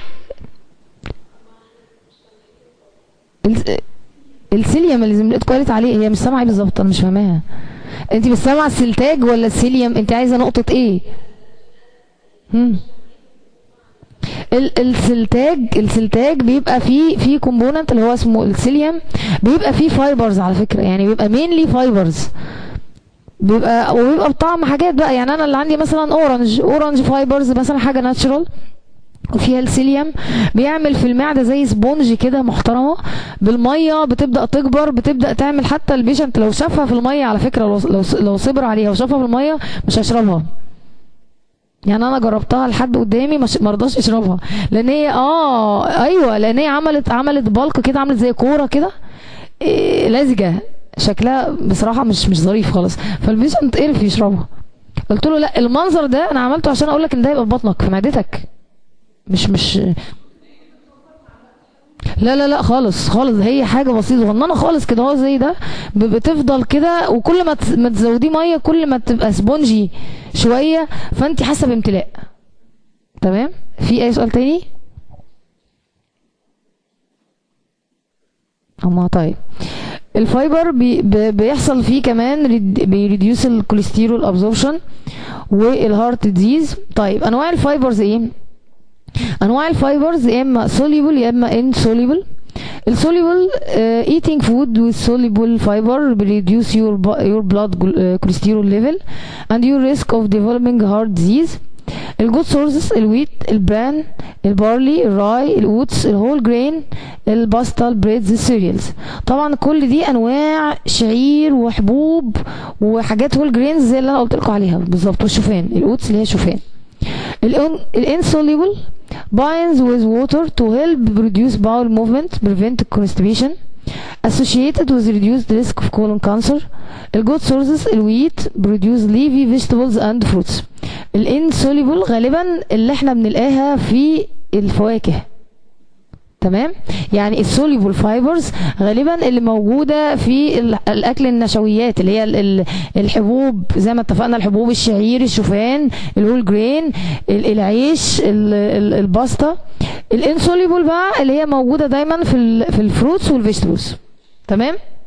الس- السيليوم اللي زميلتكم قالت عليه هي مش سامعه ايه بالظبط انا مش فاهماها انت مش سامعه السلتاج ولا السيليوم انت عايزه نقطه ايه هم ال- السلتاج السلتاج بيبقى فيه فيه كومبوننت اللي هو اسمه السيليوم بيبقى فيه فايبرز على فكره يعني بيبقى مينلي فايبرز بيبقى وبيبقى بطعم حاجات بقى يعني انا اللي عندي مثلا اورنج اورنج فايبرز مثلا حاجه ناتشرال وفيها السيليوم بيعمل في المعده زي سبونج كده محترمه بالميه بتبدا تكبر بتبدا تعمل حتى البيشنت لو شافها في الميه على فكره لو لو لو صبر عليها وشافها في الميه مش هيشربها يعني انا جربتها لحد قدامي مش مرضاش يشربها لان هي اه ايوه لان هي عملت عملت بالك كده عملت زي كوره كده إيه لزجه شكلها بصراحه مش مش ظريف خالص فالبيشنت قرف يشربها قلت له لا المنظر ده انا عملته عشان اقول لك ان ده يبقى في بطنك في معدتك مش مش لا لا لا خالص خالص هي حاجه بسيطه صغننه خالص كده هو زي ده ب- بتفضل كده وكل ما تس- ما تزوديه ميه كل ما تبقى سبونجي شويه فانت حاسه بامتلاء تمام في اي سؤال تاني اما طيب الفايبر بي بي- بيحصل فيه كمان ريد- بيريديوس الكوليسترول ابزوربشن والهارت ديزيز طيب انواع الفايبرز ايه انواع الفايبرز يا اما soluble يا اما insoluble السوليبل uh, eating food with soluble fiber reduce your bu- your blood gl- uh, cholesterol level and your risk of developing heart disease الجود سورسز الويت البران البارلي الراي الاوتس الهول جرين الباستا البريدز السيريالز طبعا كل دي انواع شعير وحبوب وحاجات هول جرينز زي اللي انا قلت لكم عليها بالظبط والشوفان الاوتس اللي هي شوفان الانسوليبل binds with water to help produce bowel movement prevent constipation associated with reduced risk of colon cancer الجود sources الويت produce leafy vegetables and fruits الانسوليبل غالبا اللي احنا بنلاقيها في الفواكه تمام يعني السوليبل فايبرز غالبا اللي موجوده في ال- الاكل النشويات اللي هي ال- ال- الحبوب زي ما اتفقنا الحبوب الشعير الشوفان الهول جرين ال- العيش ال- ال- الباستا الانسوليبل بقى اللي هي موجوده دايما في ال- في الفروتس والفيجيتابلز تمام